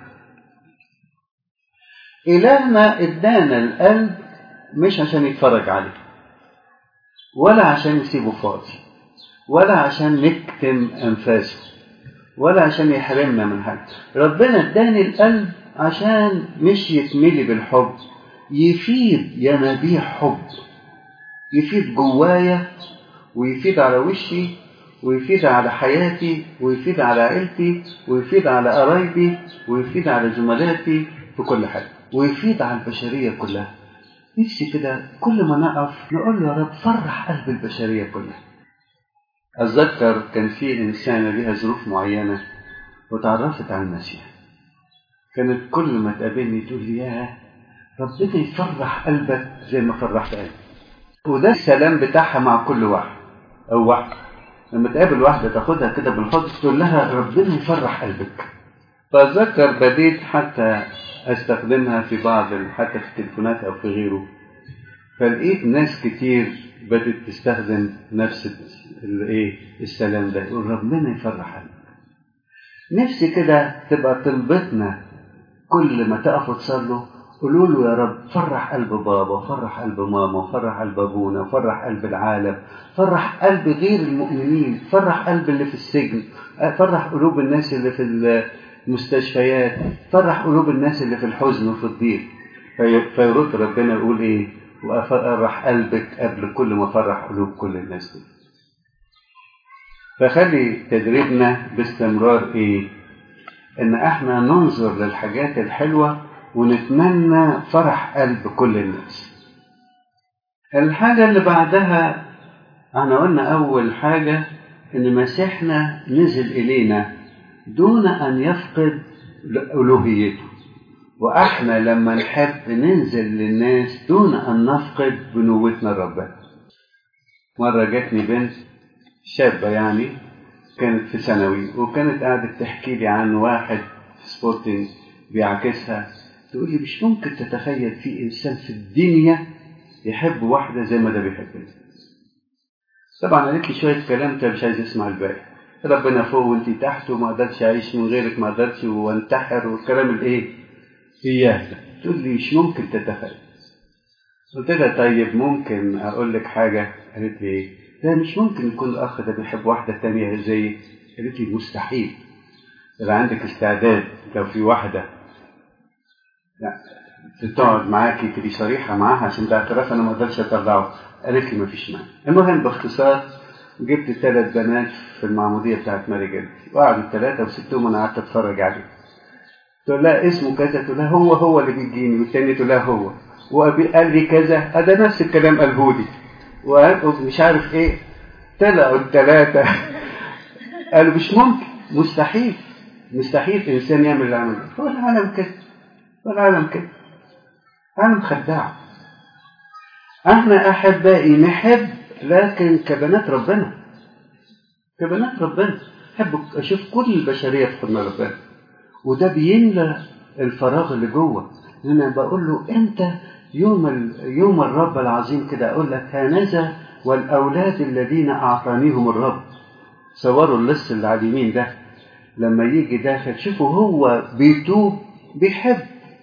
إلهنا ادانا القلب مش عشان يتفرج عليه ولا عشان يسيبه فاضي ولا عشان نكتم أنفاسه ولا عشان يحرمنا من حاجة ربنا اداني القلب عشان مش يتملي بالحب يفيض ينابيع حب يفيض جوايا ويفيض على وشي ويفيض على حياتي ويفيض على عيلتي ويفيض على قرايبي ويفيض على زملاتي في كل حاجة ويفيض على البشرية كلها نفسي كده كل ما نقف نقول له يا رب فرح قلب البشرية كلها أتذكر كان في إنسانة ليها ظروف معينة وتعرفت على المسيح كانت كل ما تقابلني تقول لي ياه ربنا يفرح قلبك زي ما فرحت قلبي وده السلام بتاعها مع كل واحد أو واحد لما تقابل واحدة تاخدها كده بالحضن تقول لها ربنا يفرح قلبك فأتذكر بديت حتى استخدمها في بعض حتى في التليفونات او في غيره فلقيت ناس كتير بدات تستخدم نفس الايه السلام ده يقول ربنا يفرح قلبك نفسي كده تبقى طلبتنا كل ما تقفوا تصلوا قولوا له يا رب فرح قلب بابا فرح قلب ماما فرح قلب ابونا فرح قلب العالم فرح قلب غير المؤمنين فرح قلب اللي في السجن فرح قلوب الناس اللي في المستشفيات فرح قلوب الناس اللي في الحزن وفي الضيق فيرد ربنا يقول ايه وافرح قلبك قبل كل ما فرح قلوب كل الناس دي فخلي تدريبنا باستمرار ايه ان احنا ننظر للحاجات الحلوة ونتمنى فرح قلب كل الناس الحاجة اللي بعدها احنا قلنا أول حاجة إن مسيحنا نزل إلينا دون أن يفقد ألوهيته وإحنا لما نحب ننزل للناس دون أن نفقد بنوتنا لربنا مرة جاتني بنت شابة يعني كانت في ثانوي وكانت قاعدة تحكي لي عن واحد في سبورتنج بيعكسها تقول لي مش ممكن تتخيل في إنسان في الدنيا يحب واحدة زي ما ده بيحبني طبعا قالت لي شوية كلام انت مش عايز اسمع الباقي ربنا فوق وانت تحت وما اقدرش اعيش من غيرك ما اقدرش وانتحر والكلام الايه اياه ده تقول لي مش ممكن تتخيل قلت لها طيب ممكن اقول لك حاجة قالت لي ايه ده مش ممكن يكون الاخ ده بيحب واحدة تانية زي قالت لي مستحيل يبقى عندك استعداد لو في واحدة لا تقعد معاكي تبقي صريحة معاها عشان ده اعتراف انا ما اقدرش اطلعه قالت لي مفيش مانع المهم باختصار جبت ثلاث بنات في المعمودية بتاعت ماري جد وقعدوا الثلاثة وسبتهم وانا قعدت اتفرج عليهم تقول لها اسمه كذا تقول لها هو هو اللي بيجيني والتاني تقول لها هو وقال لي كذا هذا نفس الكلام قاله لي ومش عارف ايه طلعوا الثلاثة قالوا مش ممكن مستحيل مستحيل انسان يعمل اللي عمله هو العالم كده هو العالم كده عالم خداع احنا احبائي نحب لكن كبنات ربنا كبنات ربنا احب اشوف كل البشريه في حضن ربنا وده بيملى الفراغ اللي جوه انا بقول له انت يوم ال... يوم الرب العظيم كده اقول لك هانذا والاولاد الذين اعطانيهم الرب صوروا اللص اللي على اليمين ده لما يجي داخل شوفوا هو بيتوب بيحب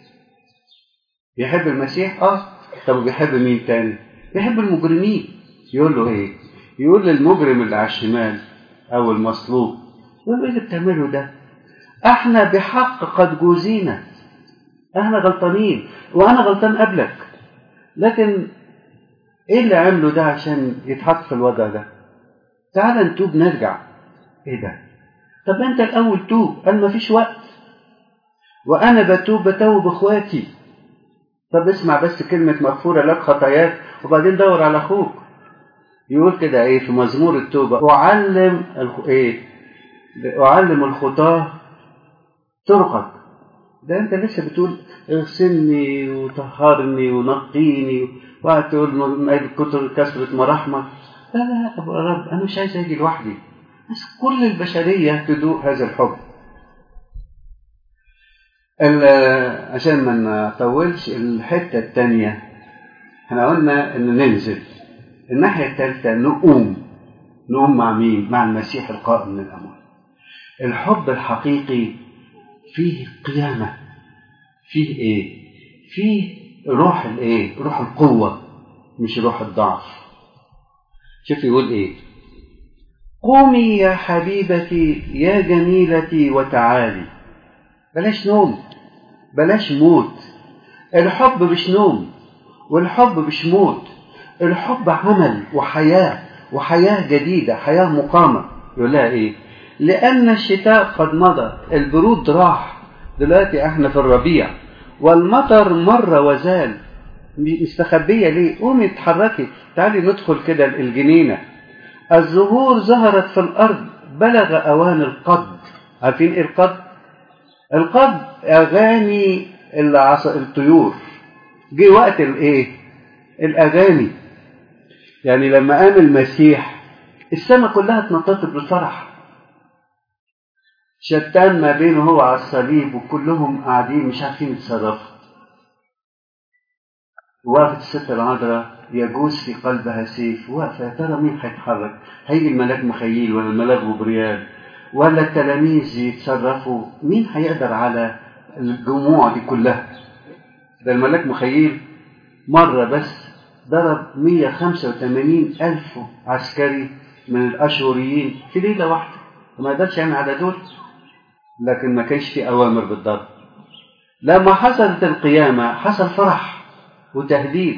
بيحب المسيح اه طب بيحب مين تاني بيحب المجرمين يقول له ايه يقول للمجرم اللي على الشمال او المصلوب يقول له ايه اللي بتعمله ده احنا بحق قد جوزينا احنا غلطانين وانا غلطان قبلك لكن ايه اللي عمله ده عشان يتحط في الوضع ده تعال نتوب نرجع ايه ده طب انت الاول توب قال مفيش وقت وانا بتوب بتوب اخواتي طب اسمع بس كلمة مغفورة لك خطاياك وبعدين دور على أخوك يقول كده إيه في مزمور التوبة أعلم الخ... إيه أعلم الخطاة طرقك ده أنت لسه بتقول اغسلني وطهرني ونقيني وقعد تقول كتر كثرة مراحمك لا لا يا رب أنا مش عايز أجي لوحدي بس كل البشرية تدوق هذا الحب عشان ما نطولش الحتة التانية احنا قلنا ان ننزل الناحية التالتة نقوم نقوم مع مين مع المسيح القائم من الأموات الحب الحقيقي فيه قيامة فيه ايه فيه روح الايه روح القوة مش روح الضعف شوف يقول ايه قومي يا حبيبتي يا جميلتي وتعالي بلاش نوم بلاش موت الحب مش نوم والحب مش موت الحب عمل وحياة وحياة جديدة حياة مقامة يقول لها ايه لأن الشتاء قد مضى البرود راح دلوقتي احنا في الربيع والمطر مر وزال مستخبية ليه قومي اتحركي تعالي ندخل كده الجنينة الزهور ظهرت في الأرض بلغ أوان القد عارفين ايه القد القد اغاني العص... الطيور جه وقت الايه الاغاني يعني لما قام المسيح السماء كلها اتنططت بالفرح شتان ما بينه هو على الصليب وكلهم قاعدين مش عارفين يتصرفوا وقفت الست العذراء يجوز في قلبها سيف واقفه يا ترى مين هيتحرك هيجي الملاك مخيل ولا الملاك جبريال ولا التلاميذ يتصرفوا مين هيقدر على الجموع دي كلها ده الملاك مخيل مرة بس ضرب 185 ألف عسكري من الأشوريين في ليلة واحدة وما قدرش يعمل على دول لكن ما كانش في أوامر بالضرب لما حصلت القيامة حصل فرح وتهديد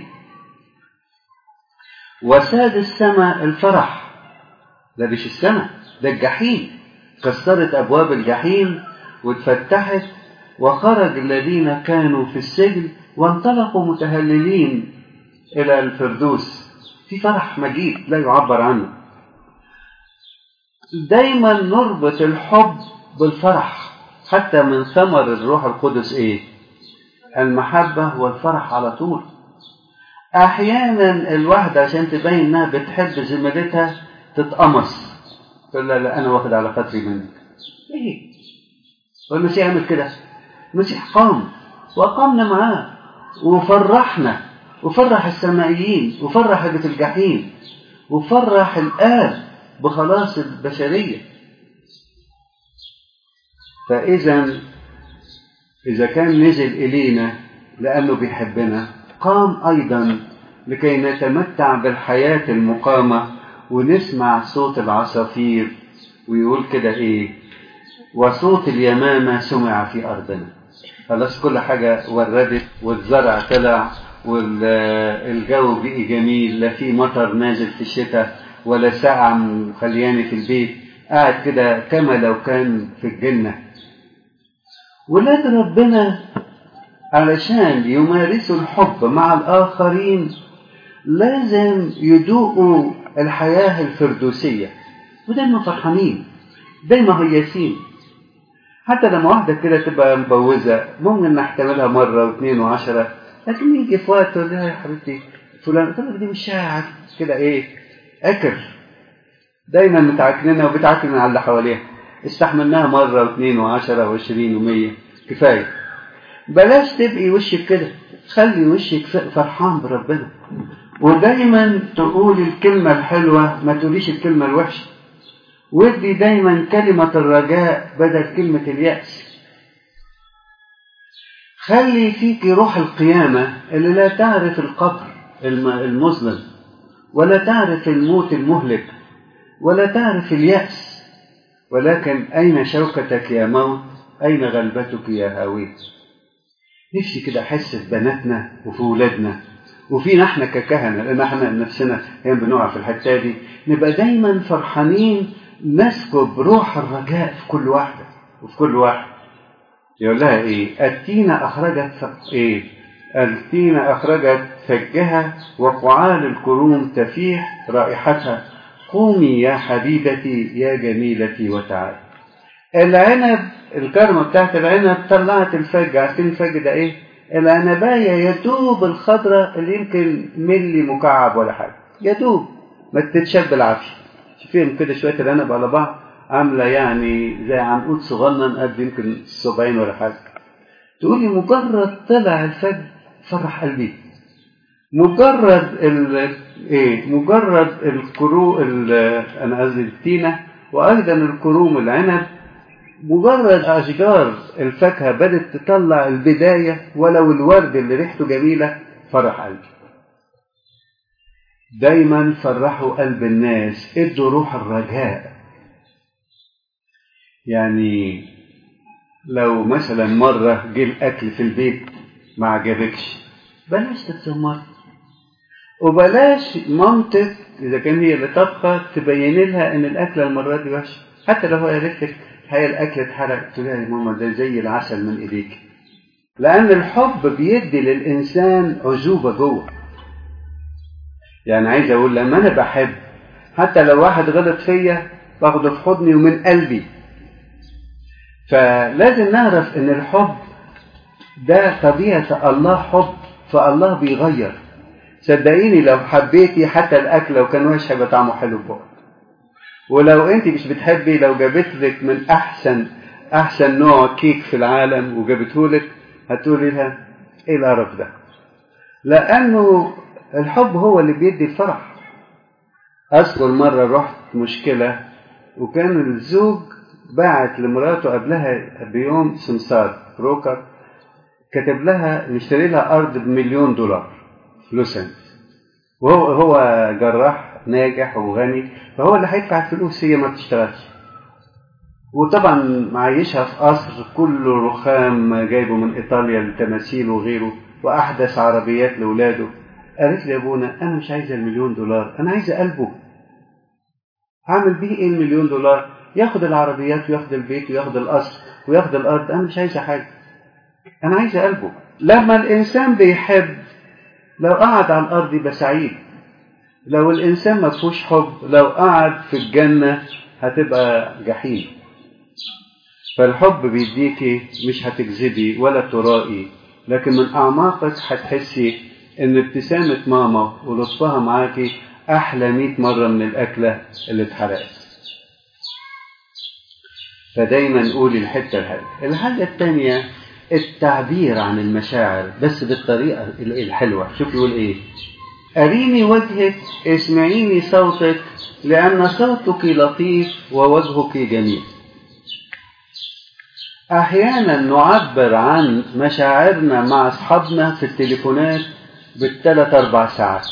وساد السماء الفرح ده مش السماء ده الجحيم كسرت أبواب الجحيم واتفتحت وخرج الذين كانوا في السجن وانطلقوا متهللين إلى الفردوس في فرح مجيد لا يعبر عنه دايما نربط الحب بالفرح حتى من ثمر الروح القدس ايه المحبة والفرح على طول احيانا الواحدة عشان تبين انها بتحب زميلتها تتقمص تقول لا لا انا واخد على خاطري منك ايه والمسيح عمل كده المسيح قام وقامنا معاه وفرحنا وفرح السمائيين وفرح اللي في الجحيم وفرح الآب بخلاص البشرية فإذا إذا كان نزل إلينا لأنه بيحبنا قام أيضا لكي نتمتع بالحياة المقامة ونسمع صوت العصافير ويقول كده إيه وصوت اليمامة سمع في أرضنا خلاص كل حاجة وردت والزرع طلع والجو بقي جميل لا في مطر نازل في الشتاء ولا ساعة مخلياني في البيت قاعد كده كما لو كان في الجنة ولاد ربنا علشان يمارسوا الحب مع الآخرين لازم يدوقوا الحياة الفردوسية ودايما فرحانين دايما هياسين حتى لما واحدة كده تبقى مبوزة ممكن نحتملها مرة واثنين وعشرة لكن يجي في وقت تقول لها يا حبيبتي فلان تقول دي مش شاعر كده ايه اكر دايما متعكننا وبتعكن على اللي حواليها استحملناها مرة واثنين وعشرة وعشرين ومية كفاية بلاش تبقي وشك كده خلي وشك فرحان بربنا ودايما تقول الكلمة الحلوة ما تقوليش الكلمة الوحشة ودي دايما كلمة الرجاء بدل كلمة اليأس خلي فيك روح القيامة اللي لا تعرف القبر المظلم ولا تعرف الموت المهلك ولا تعرف اليأس ولكن أين شوكتك يا موت أين غلبتك يا هاوي نفسي كده أحس في بناتنا وفي ولادنا وفينا احنا ككهنة لأن احنا نفسنا هي بنقع في الحتة دي نبقى دايما فرحانين نسكب روح الرجاء في كل واحدة وفي كل واحد يقول لها ايه التينة أخرجت ايه التينة أخرجت فجها وقعال الكروم تفيح رائحتها قومي يا حبيبتي يا جميلتي وتعالي العنب الكرمة بتاعت العنب طلعت الفج عارفين الفج ده ايه العنباية يدوب الخضرة اللي يمكن ملي مكعب ولا حاجة يدوب ما تتشب بالعافية شوفيهم كده شوية العنب على بعض عاملة يعني زي عنقود صغنن قد يمكن السبعين ولا حاجة تقولي مجرد طلع الفجر فرح قلبي مجرد ال ايه مجرد الكرو انا قصدي التينة وايضا الكروم العنب مجرد اشجار الفاكهة بدت تطلع البداية ولو الورد اللي ريحته جميلة فرح قلبي دايما فرحوا قلب الناس ادوا روح الرجاء يعني لو مثلا مرة جه الأكل في البيت ما عجبكش بلاش تتسمر وبلاش مامتك إذا كان هي اللي طبخة تبين لها إن الأكلة المرة دي وحشة حتى لو هي قالت لك هي الأكل اتحرق تقول لها يا ماما ده زي العسل من إيديك لأن الحب بيدي للإنسان عزوبة جوه يعني عايز أقول لما أنا بحب حتى لو واحد غلط فيا باخده في حضني ومن قلبي فلازم نعرف ان الحب ده طبيعة الله حب فالله بيغير صدقيني لو حبيتي حتى الاكل لو كان وحش هيبقى طعمه حلو بقى ولو انت مش بتحبي لو جابت لك من احسن احسن نوع كيك في العالم وجابته لك هتقولي لها ايه القرف ده لانه الحب هو اللي بيدي الفرح اذكر مره رحت مشكله وكان الزوج باعت لمراته قبلها بيوم سمسار بروكر كتب لها نشتري لها ارض بمليون دولار فلوسا وهو هو جراح ناجح وغني فهو اللي هيدفع الفلوس هي ما بتشتغلش وطبعا معيشها في قصر كله رخام جايبه من ايطاليا للتماثيل وغيره واحدث عربيات لاولاده قالت لي يا ابونا انا مش عايزه المليون دولار انا عايزه قلبه هعمل بيه ايه المليون دولار ياخد العربيات وياخد البيت وياخد القصر وياخد الارض انا مش عايزه حاجه أنا عايز قلبه لما الإنسان بيحب لو قعد على الأرض يبقى سعيد لو الإنسان ما فيهوش حب لو قعد في الجنة هتبقى جحيم فالحب بيديكي مش هتكذبي ولا ترائي لكن من أعماقك هتحسي إن ابتسامة ماما ولطفها معاكي أحلى مئة مرة من الأكلة اللي اتحرقت فدايما قولي الحتة الحلوة الحاجة الثانية التعبير عن المشاعر بس بالطريقة الحلوة شوف يقول ايه أريني وجهك اسمعيني صوتك لأن صوتك لطيف ووجهك جميل أحيانا نعبر عن مشاعرنا مع أصحابنا في التليفونات بالثلاث أربع ساعات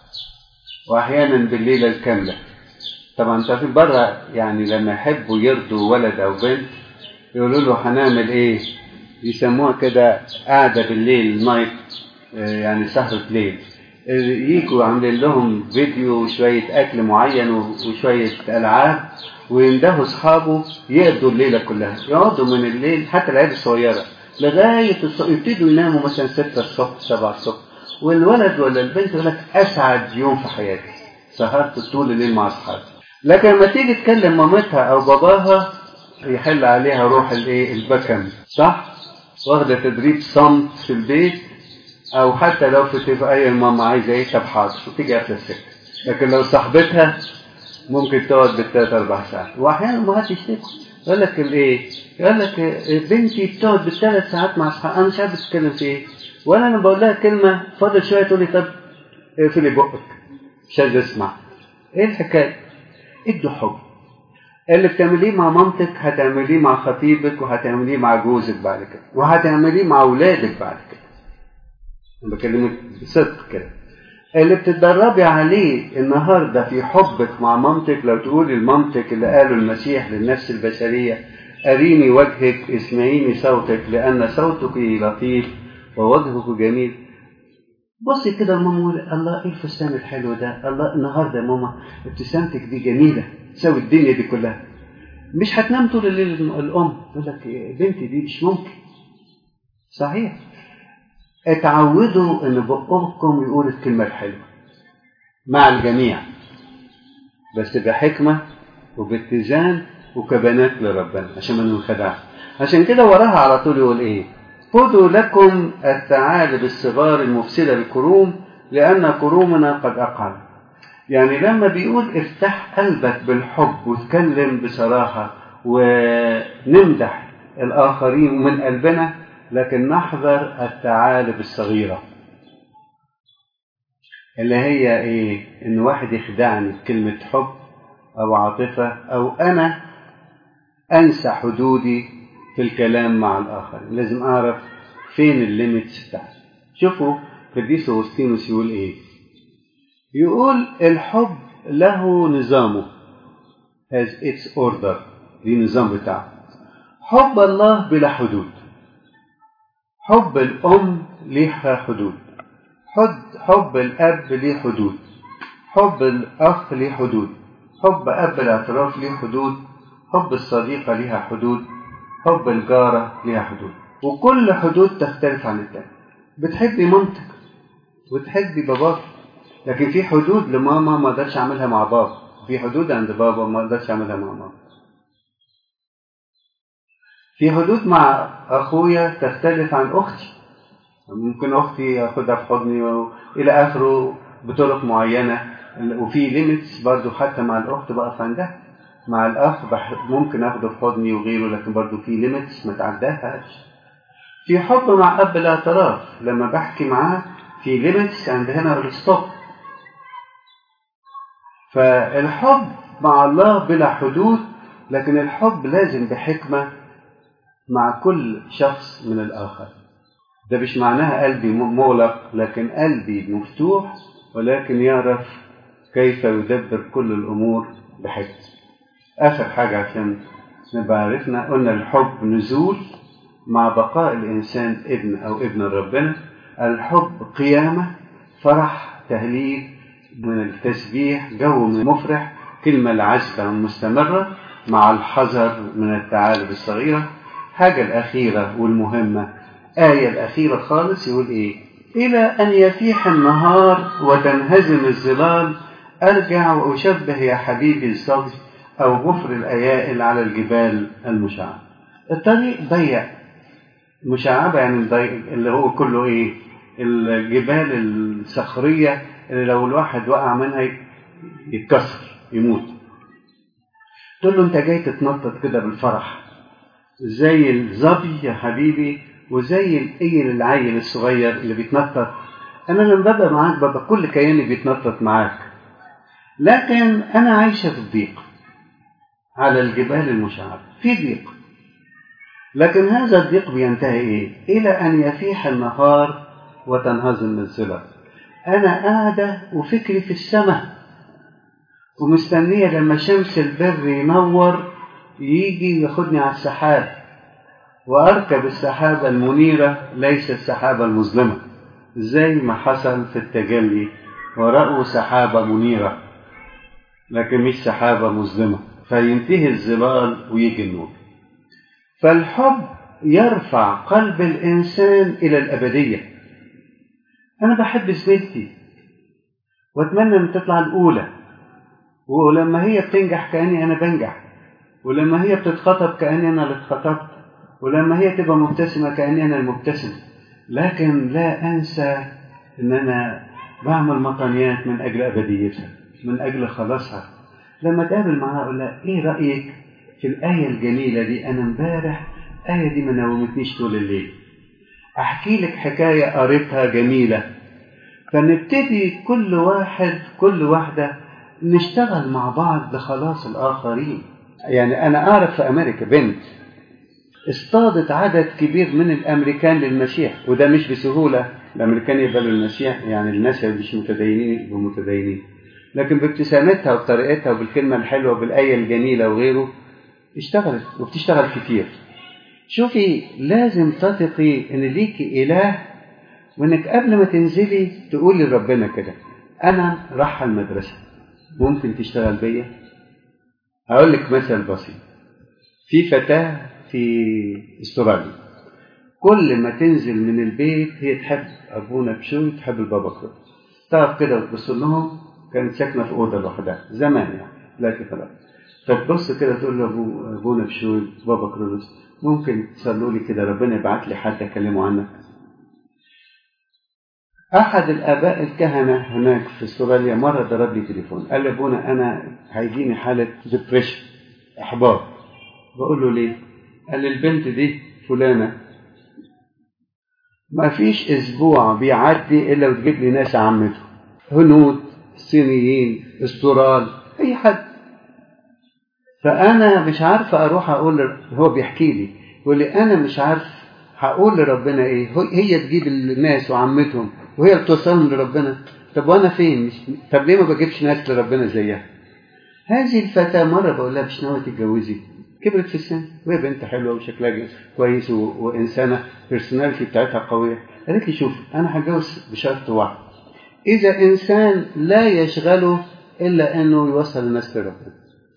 وأحيانا بالليلة الكاملة طبعا انت في بره يعني لما يحبوا يرضوا ولد أو بنت يقولوا له هنعمل إيه يسموها كده قاعدة بالليل نايت يعني سهرة ليل يجوا عاملين لهم فيديو وشوية أكل معين وشوية ألعاب ويندهوا أصحابه يقضوا الليلة كلها يقعدوا من الليل حتى العيال الصغيرة لغاية الصبح يبتدوا يناموا مثلا 6 الصبح 7 الصبح والولد ولا البنت يقول لك أسعد يوم في حياتي سهرت طول الليل مع أصحابي لكن لما تيجي تكلم مامتها أو باباها يحل عليها روح الايه البكم صح؟ واخدة تدريب صمت في البيت او حتى لو في اتفاقية ماما عايزة ايه طب حاضر وتيجي قافلة السكة لكن لو صاحبتها ممكن تقعد بالثلاث اربع ساعات واحيانا امهات يشتكوا يقول لك الايه؟ يقول لك بنتي بتقعد بالثلاث ساعات مع اصحابها انا مش عارف بتتكلم في ايه وانا لما بقول لها كلمة فاضل شوية تقول لي طب اقفلي بقك مش عايز اسمع ايه الحكاية؟ ادوا حب اللي بتعمليه مع مامتك هتعمليه مع خطيبك وهتعمليه مع جوزك بعد كده وهتعمليه مع اولادك بعد كده انا بكلمك بصدق كده اللي بتتدربي عليه النهارده في حبك مع مامتك لو تقولي لمامتك اللي قاله المسيح للنفس البشريه اريني وجهك اسمعيني صوتك لان صوتك لطيف ووجهك جميل بصي كده ماما الله ايه الفستان الحلو ده الله النهارده يا ماما ابتسامتك دي جميله تساوي الدنيا دي كلها مش هتنام طول الليل الام تقول لك بنتي دي مش ممكن صحيح اتعودوا ان بقكم يقول الكلمه الحلوه مع الجميع بس بحكمه وباتزان وكبنات لربنا عشان ما ننخدعش عشان كده وراها على طول يقول ايه خذوا لكم الثعالب الصغار المفسده الكروم لان كرومنا قد اقعد يعني لما بيقول افتح قلبك بالحب وتكلم بصراحة ونمدح الآخرين من قلبنا لكن نحذر الثعالب الصغيرة اللي هي ايه ان واحد يخدعني بكلمة حب او عاطفة او انا انسى حدودي في الكلام مع الاخرين لازم اعرف فين الليميتس بتاعتي شوفوا قديس اغسطينوس يقول ايه يقول الحب له نظامه has its order دي نظام بتاعه حب الله بلا حدود حب الأم ليها حدود حب حب الأب ليه حدود حب الأخ ليه حدود حب أب الاعتراف ليه حدود حب الصديقة ليها حدود حب الجارة ليها حدود وكل حدود تختلف عن التاني بتحبي مامتك وتحبي باباك لكن في حدود لماما ما اقدرش اعملها مع بابا في حدود عند بابا ما اقدرش اعملها مع ماما في حدود مع اخويا تختلف عن اختي ممكن اختي اخدها في حضني الى اخره بطرق معينه وفي ليميتس برضو حتى مع الاخت بقف عندها مع الاخ ممكن اخده في حضني وغيره لكن برضو في ليميتس ما تعداهاش في حب مع اب الاعتراف لما بحكي معاه في ليميتس عند هنا الستوب فالحب مع الله بلا حدود لكن الحب لازم بحكمة مع كل شخص من الآخر ده مش معناها قلبي مغلق لكن قلبي مفتوح ولكن يعرف كيف يدبر كل الأمور بحكمة آخر حاجة عشان نبقى عرفنا قلنا الحب نزول مع بقاء الإنسان ابن أو ابن ربنا الحب قيامة فرح تهليل من التسبيح جو مفرح كلمة العذبة المستمرة مع الحذر من الثعالب الصغيرة حاجة الأخيرة والمهمة الآية الأخيرة خالص يقول إيه إلى أن يفيح النهار وتنهزم الظلال أرجع وأشبه يا حبيبي الصغر أو غفر الأيائل على الجبال المشعبة الطريق ضيق مشعبة يعني ضيق اللي هو كله إيه الجبال الصخرية اللي لو الواحد وقع منها يتكسر يموت تقول له انت جاي تتنطط كده بالفرح زي الظبي يا حبيبي وزي الايل العيل الصغير اللي بيتنطط انا لما ببقى معاك ببقى كل كياني بيتنطط معاك لكن انا عايشه في الضيق على الجبال المشعبه في ضيق لكن هذا الضيق بينتهي ايه الى ان يفيح النهار وتنهزم الظلال انا قاعده وفكري في السماء ومستنيه لما شمس البر ينور يجي ياخدني على السحاب واركب السحابه المنيره ليس السحابه المظلمه زي ما حصل في التجلي ورأوا سحابه منيره لكن مش سحابه مظلمه فينتهي الظلال ويجي النور فالحب يرفع قلب الانسان الى الابديه انا بحب زميلتي واتمنى ان تطلع الاولى ولما هي بتنجح كاني انا بنجح ولما هي بتتخطب كاني انا اللي اتخطبت ولما هي تبقى مبتسمه كاني انا المبتسم لكن لا انسى ان انا بعمل مطنيات من اجل ابديتها من اجل خلاصها لما اتقابل معاها اقول لها ايه رايك في الايه الجميله دي انا امبارح الايه دي ما نومتنيش طول الليل احكي لك حكايه قريتها جميله فنبتدي كل واحد كل واحده نشتغل مع بعض لخلاص الآخرين يعني أنا أعرف في أمريكا بنت اصطادت عدد كبير من الأمريكان للمسيح وده مش بسهولة الأمريكان يقبلوا المسيح يعني الناس اللي مش متدينين يبقوا متدينين لكن بابتسامتها وبطريقتها وبالكلمة الحلوة وبالآية الجميلة وغيره اشتغلت وبتشتغل كتير شوفي لازم تثقي ان ليكي اله وانك قبل ما تنزلي تقولي لربنا كده انا رايحه المدرسه ممكن تشتغل بيا هقول لك مثل بسيط في فتاة في استراليا كل ما تنزل من البيت هي تحب ابونا بشوي تحب البابا كروس تقف كده وتبص لهم كانت ساكنه في اوضه لوحدها زمان يعني لكن خلاص فتبص كده تقول له أبو ابونا بشوي بابا كرولوس ممكن تصلوا لي كده ربنا يبعت لي حد اكلمه عنك احد الاباء الكهنه هناك في استراليا مره ضرب لي تليفون قال لي ابونا انا هيجيني حاله ديبريشن احباط بقول له ليه قال لي البنت دي فلانه ما فيش اسبوع بيعدي الا وتجيب لي ناس عمته هنود صينيين استرال اي حد فانا مش عارفه اروح اقول هو بيحكي لي يقول لي انا مش عارف هقول لربنا ايه هي تجيب الناس وعمتهم وهي اللي توصلهم لربنا طب وانا فين مش طب ليه ما بجيبش ناس لربنا زيها هذه الفتاة مرة بقول لها مش ناوية تتجوزي كبرت في السن وهي بنت حلوة وشكلها كويس و... وإنسانة بيرسوناليتي بتاعتها قوية قالت لي شوف أنا هتجوز بشرط واحد إذا إنسان لا يشغله إلا إنه يوصل الناس لربنا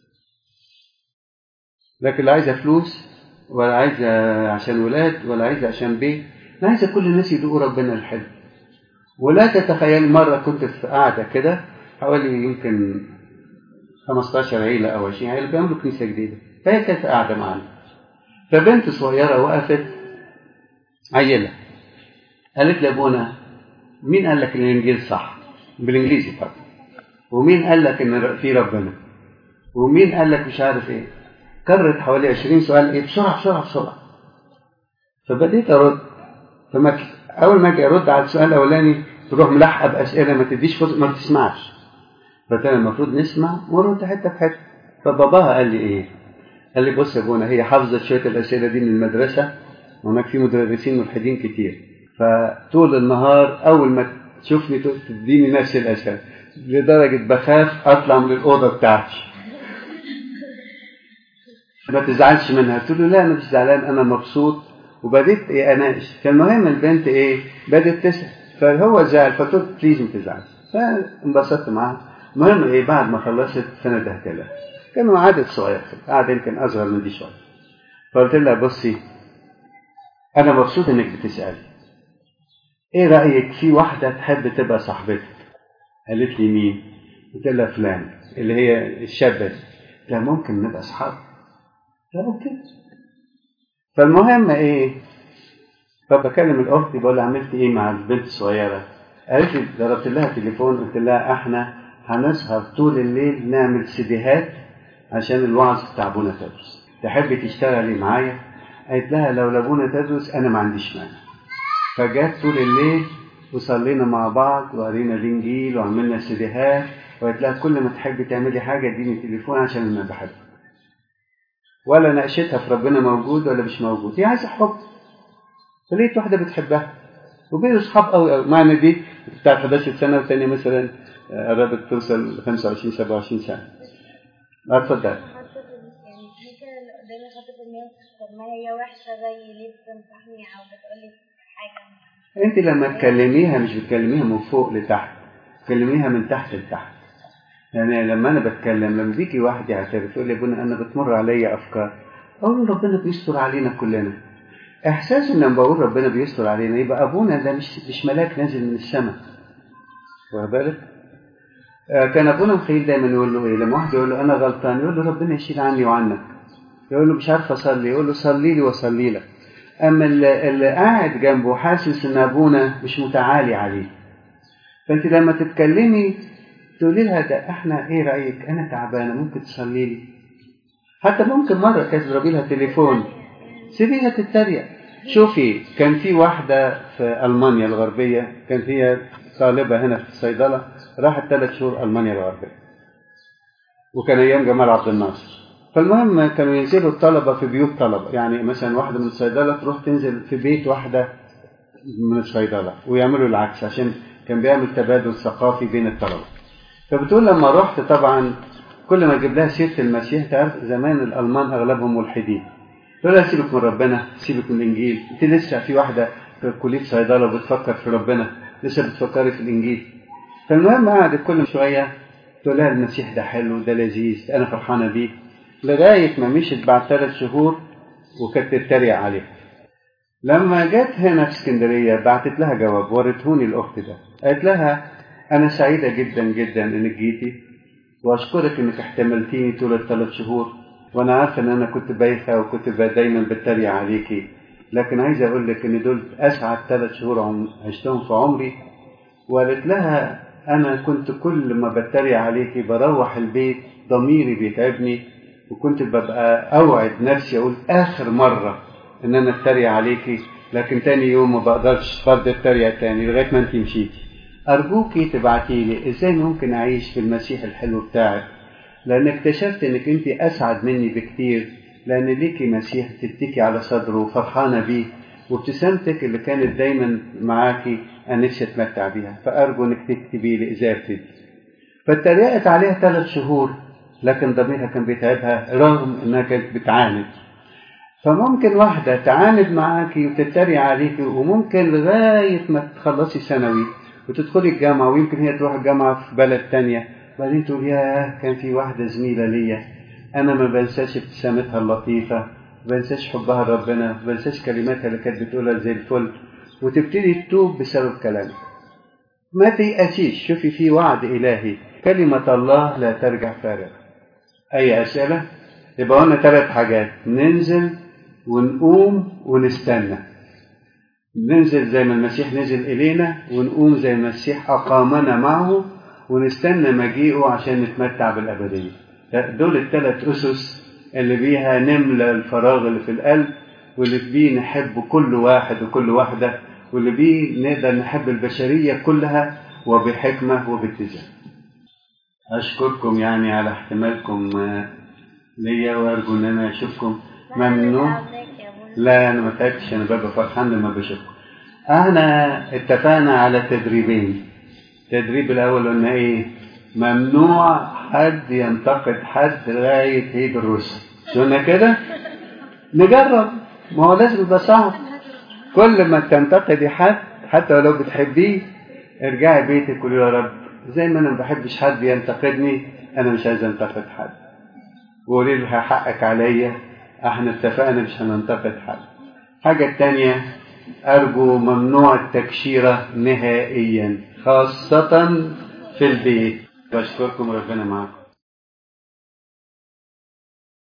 لكن لا عايزة فلوس ولا عايزة عشان ولاد ولا عايزة عشان بيت لا عايزة كل الناس يدوقوا ربنا الحلو ولا تتخيل مرة كنت في قاعدة كده حوالي يمكن 15 عيلة أو 20 عيلة بيعملوا كنيسة جديدة فهي كانت قاعدة معانا فبنت صغيرة وقفت عيلة قالت لي أبونا مين قال لك إن الإنجيل صح؟ بالإنجليزي طبعا ومين قال لك إن في ربنا؟ ومين قال لك مش عارف إيه؟ كررت حوالي 20 سؤال إيه بسرعة بسرعة بسرعة فبديت أرد فما أول ما أجي أرد على السؤال الأولاني تروح ملحقة بأسئلة ما تديش فرصة ما بتسمعش فكان المفروض نسمع ونرد حتة بحتة فباباها قال لي إيه؟ قال لي بص يا ابونا هي حافظت شوية الأسئلة دي من المدرسة وهناك في مدرسين ملحدين كتير فطول النهار أول ما تشوفني تديني نفس الأسئلة لدرجة بخاف أطلع من الأوضة بتاعتي ما تزعلش منها قلت له لا أنا مش زعلان أنا مبسوط وبديت إيه أناقش فالمهم البنت إيه بدت تسأل فهو زعل فقلت له بليز ما تزعلش فانبسطت معاها المهم إيه بعد ما خلصت فندهت لها كانوا عدد صغير كده قاعد يمكن أصغر من دي شوية فقلت لها بصي انا مبسوط انك بتسالي ايه رايك في واحده تحب تبقى صاحبتك قالت لي مين قلت لها فلان اللي هي الشابه دي لا ممكن نبقى اصحاب لا ممكن فالمهم ايه فبكلم الاخت بقول لها عملت ايه مع البنت الصغيره قالت لي ضربت لها تليفون قلت لها احنا هنسهر طول الليل نعمل سيديهات عشان الوعظ بتاع ابونا تدرس تحبي تشتغلي معايا قالت لها لو لابونا تدرس انا ما عنديش مانع فجت طول الليل وصلينا مع بعض وقرينا الانجيل وعملنا سيديهات وقالت لها كل ما تحبي تعملي حاجه اديني تليفون عشان انا بحبك ولا ناقشتها في ربنا موجود ولا مش موجود هي عايزه حب فلقيت واحده بتحبها وبقوا اصحاب قوي قوي معنى دي بتاعت 11 سنه والثانيه مثلا قربت توصل 25 27 سنه لا اتفضل يعني ممكن اللي قدامي خاطر ان هي طب ما هي وحشه زي ليه بتنصحني او بتقولي حاجه انت لما تكلميها مش بتكلميها من فوق لتحت تكلميها من تحت لتحت يعني لما انا بتكلم لما بيجي واحد يعترف يقول لي ابونا انا بتمر عليا افكار اقول له ربنا بيستر علينا كلنا احساس ان لما بقول ربنا بيستر علينا يبقى ابونا ده مش مش ملاك نازل من السماء واخد بالك آه، كان ابونا مخيل دايما يقول له ايه لما واحد يقول له انا غلطان يقول له ربنا يشيل عني وعنك يقول له مش عارف اصلي يقول له صلي لي واصلي لك اما اللي, اللي قاعد جنبه حاسس ان ابونا مش متعالي عليه فانت لما تتكلمي تقولي لها ده احنا ايه رايك انا تعبانه ممكن تصلي لي حتى ممكن مره كانت تضربي لها تليفون سيبيها تتريق شوفي كان في واحده في المانيا الغربيه كانت هي طالبه هنا في الصيدله راحت ثلاث شهور المانيا الغربيه وكان ايام جمال عبد الناصر فالمهم كانوا ينزلوا الطلبه في بيوت طلبه يعني مثلا واحده من الصيدله تروح تنزل في بيت واحده من الصيدله ويعملوا العكس عشان كان بيعمل تبادل ثقافي بين الطلبه فبتقول لما رحت طبعا كل ما اجيب لها سيره المسيح تعرف زمان الالمان اغلبهم ملحدين تقول لها سيبك من ربنا سيبك من الانجيل انت لسه في واحده في كليه صيدله وبتفكر في ربنا لسه بتفكري في الانجيل فالمهم قعدت كل شويه تقول لها المسيح ده حلو ده لذيذ انا فرحانه بيه لغايه ما مشيت بعد ثلاث شهور وكانت تتريق عليها لما جت هنا في اسكندريه بعتت لها جواب ورتهوني الاخت ده قالت لها انا سعيده جدا جدا انك جيتي واشكرك انك احتملتيني طول الثلاث شهور وانا عارفه ان انا كنت بايخه وكنت دايما بتريق عليكي لكن عايز اقول لك ان دول اسعد ثلاث شهور عم- عشتهم في عمري وقالت لها انا كنت كل ما بتريق عليكي بروح البيت ضميري بيتعبني وكنت ببقى اوعد نفسي اقول اخر مره ان انا اتريق عليكي لكن تاني يوم ما بقدرش برضه اتريق تاني لغايه ما انت مشيتي ارجوكي تبعتي لي ازاي ممكن اعيش في المسيح الحلو بتاعك لان اكتشفت انك انت اسعد مني بكتير لان ليكي مسيح تتكي على صدره وفرحانه بيه وابتسامتك اللي كانت دايما معاكي انا نفسي اتمتع بيها فارجو انك تكتبي لي اجابتي دي فاتريقت عليها ثلاث شهور لكن ضميرها كان بيتعبها رغم انها كانت بتعاند فممكن واحدة تعاند معاكي وتتريق عليكي وممكن لغاية ما تخلصي ثانوي وتدخلي الجامعة ويمكن هي تروح الجامعة في بلد تانية بعدين تقول ياه كان في واحدة زميلة ليا أنا ما بنساش ابتسامتها اللطيفة ما بنساش حبها لربنا ما بنساش كلماتها اللي كانت بتقولها زي الفل وتبتدي تتوب بسبب كلامك ما تيأسيش شوفي في وعد إلهي كلمة الله لا ترجع فارغة أي أسئلة؟ يبقى قلنا ثلاث حاجات ننزل ونقوم ونستنى ننزل زي ما المسيح نزل إلينا ونقوم زي ما المسيح أقامنا معه ونستنى مجيئه عشان نتمتع بالأبدية دول الثلاث أسس اللي بيها نملى الفراغ اللي في القلب واللي بيه نحب كل واحد وكل واحدة واللي بيه نقدر نحب البشرية كلها وبحكمة وباتزان أشكركم يعني على احتمالكم آه، ليا وأرجو إن أنا أشوفكم ممنوع لا أنا ما تعبتش أنا ببقى فرحان لما بشوفكم احنا اتفقنا على تدريبين التدريب الأول قلنا إيه ممنوع حد ينتقد حد لغاية عيد الرسل قلنا كده نجرب ما هو لازم يبقى صعب كل ما تنتقدي حد حتى ولو بتحبيه ارجعي بيتك قولي يا رب زي ما انا ما بحبش حد ينتقدني انا مش عايز انتقد حد وقولي لها حقك عليا احنا اتفقنا مش هننتقد حد حاجة التانية أرجو ممنوع التكشيرة نهائيا خاصة في البيت بشكركم ربنا معكم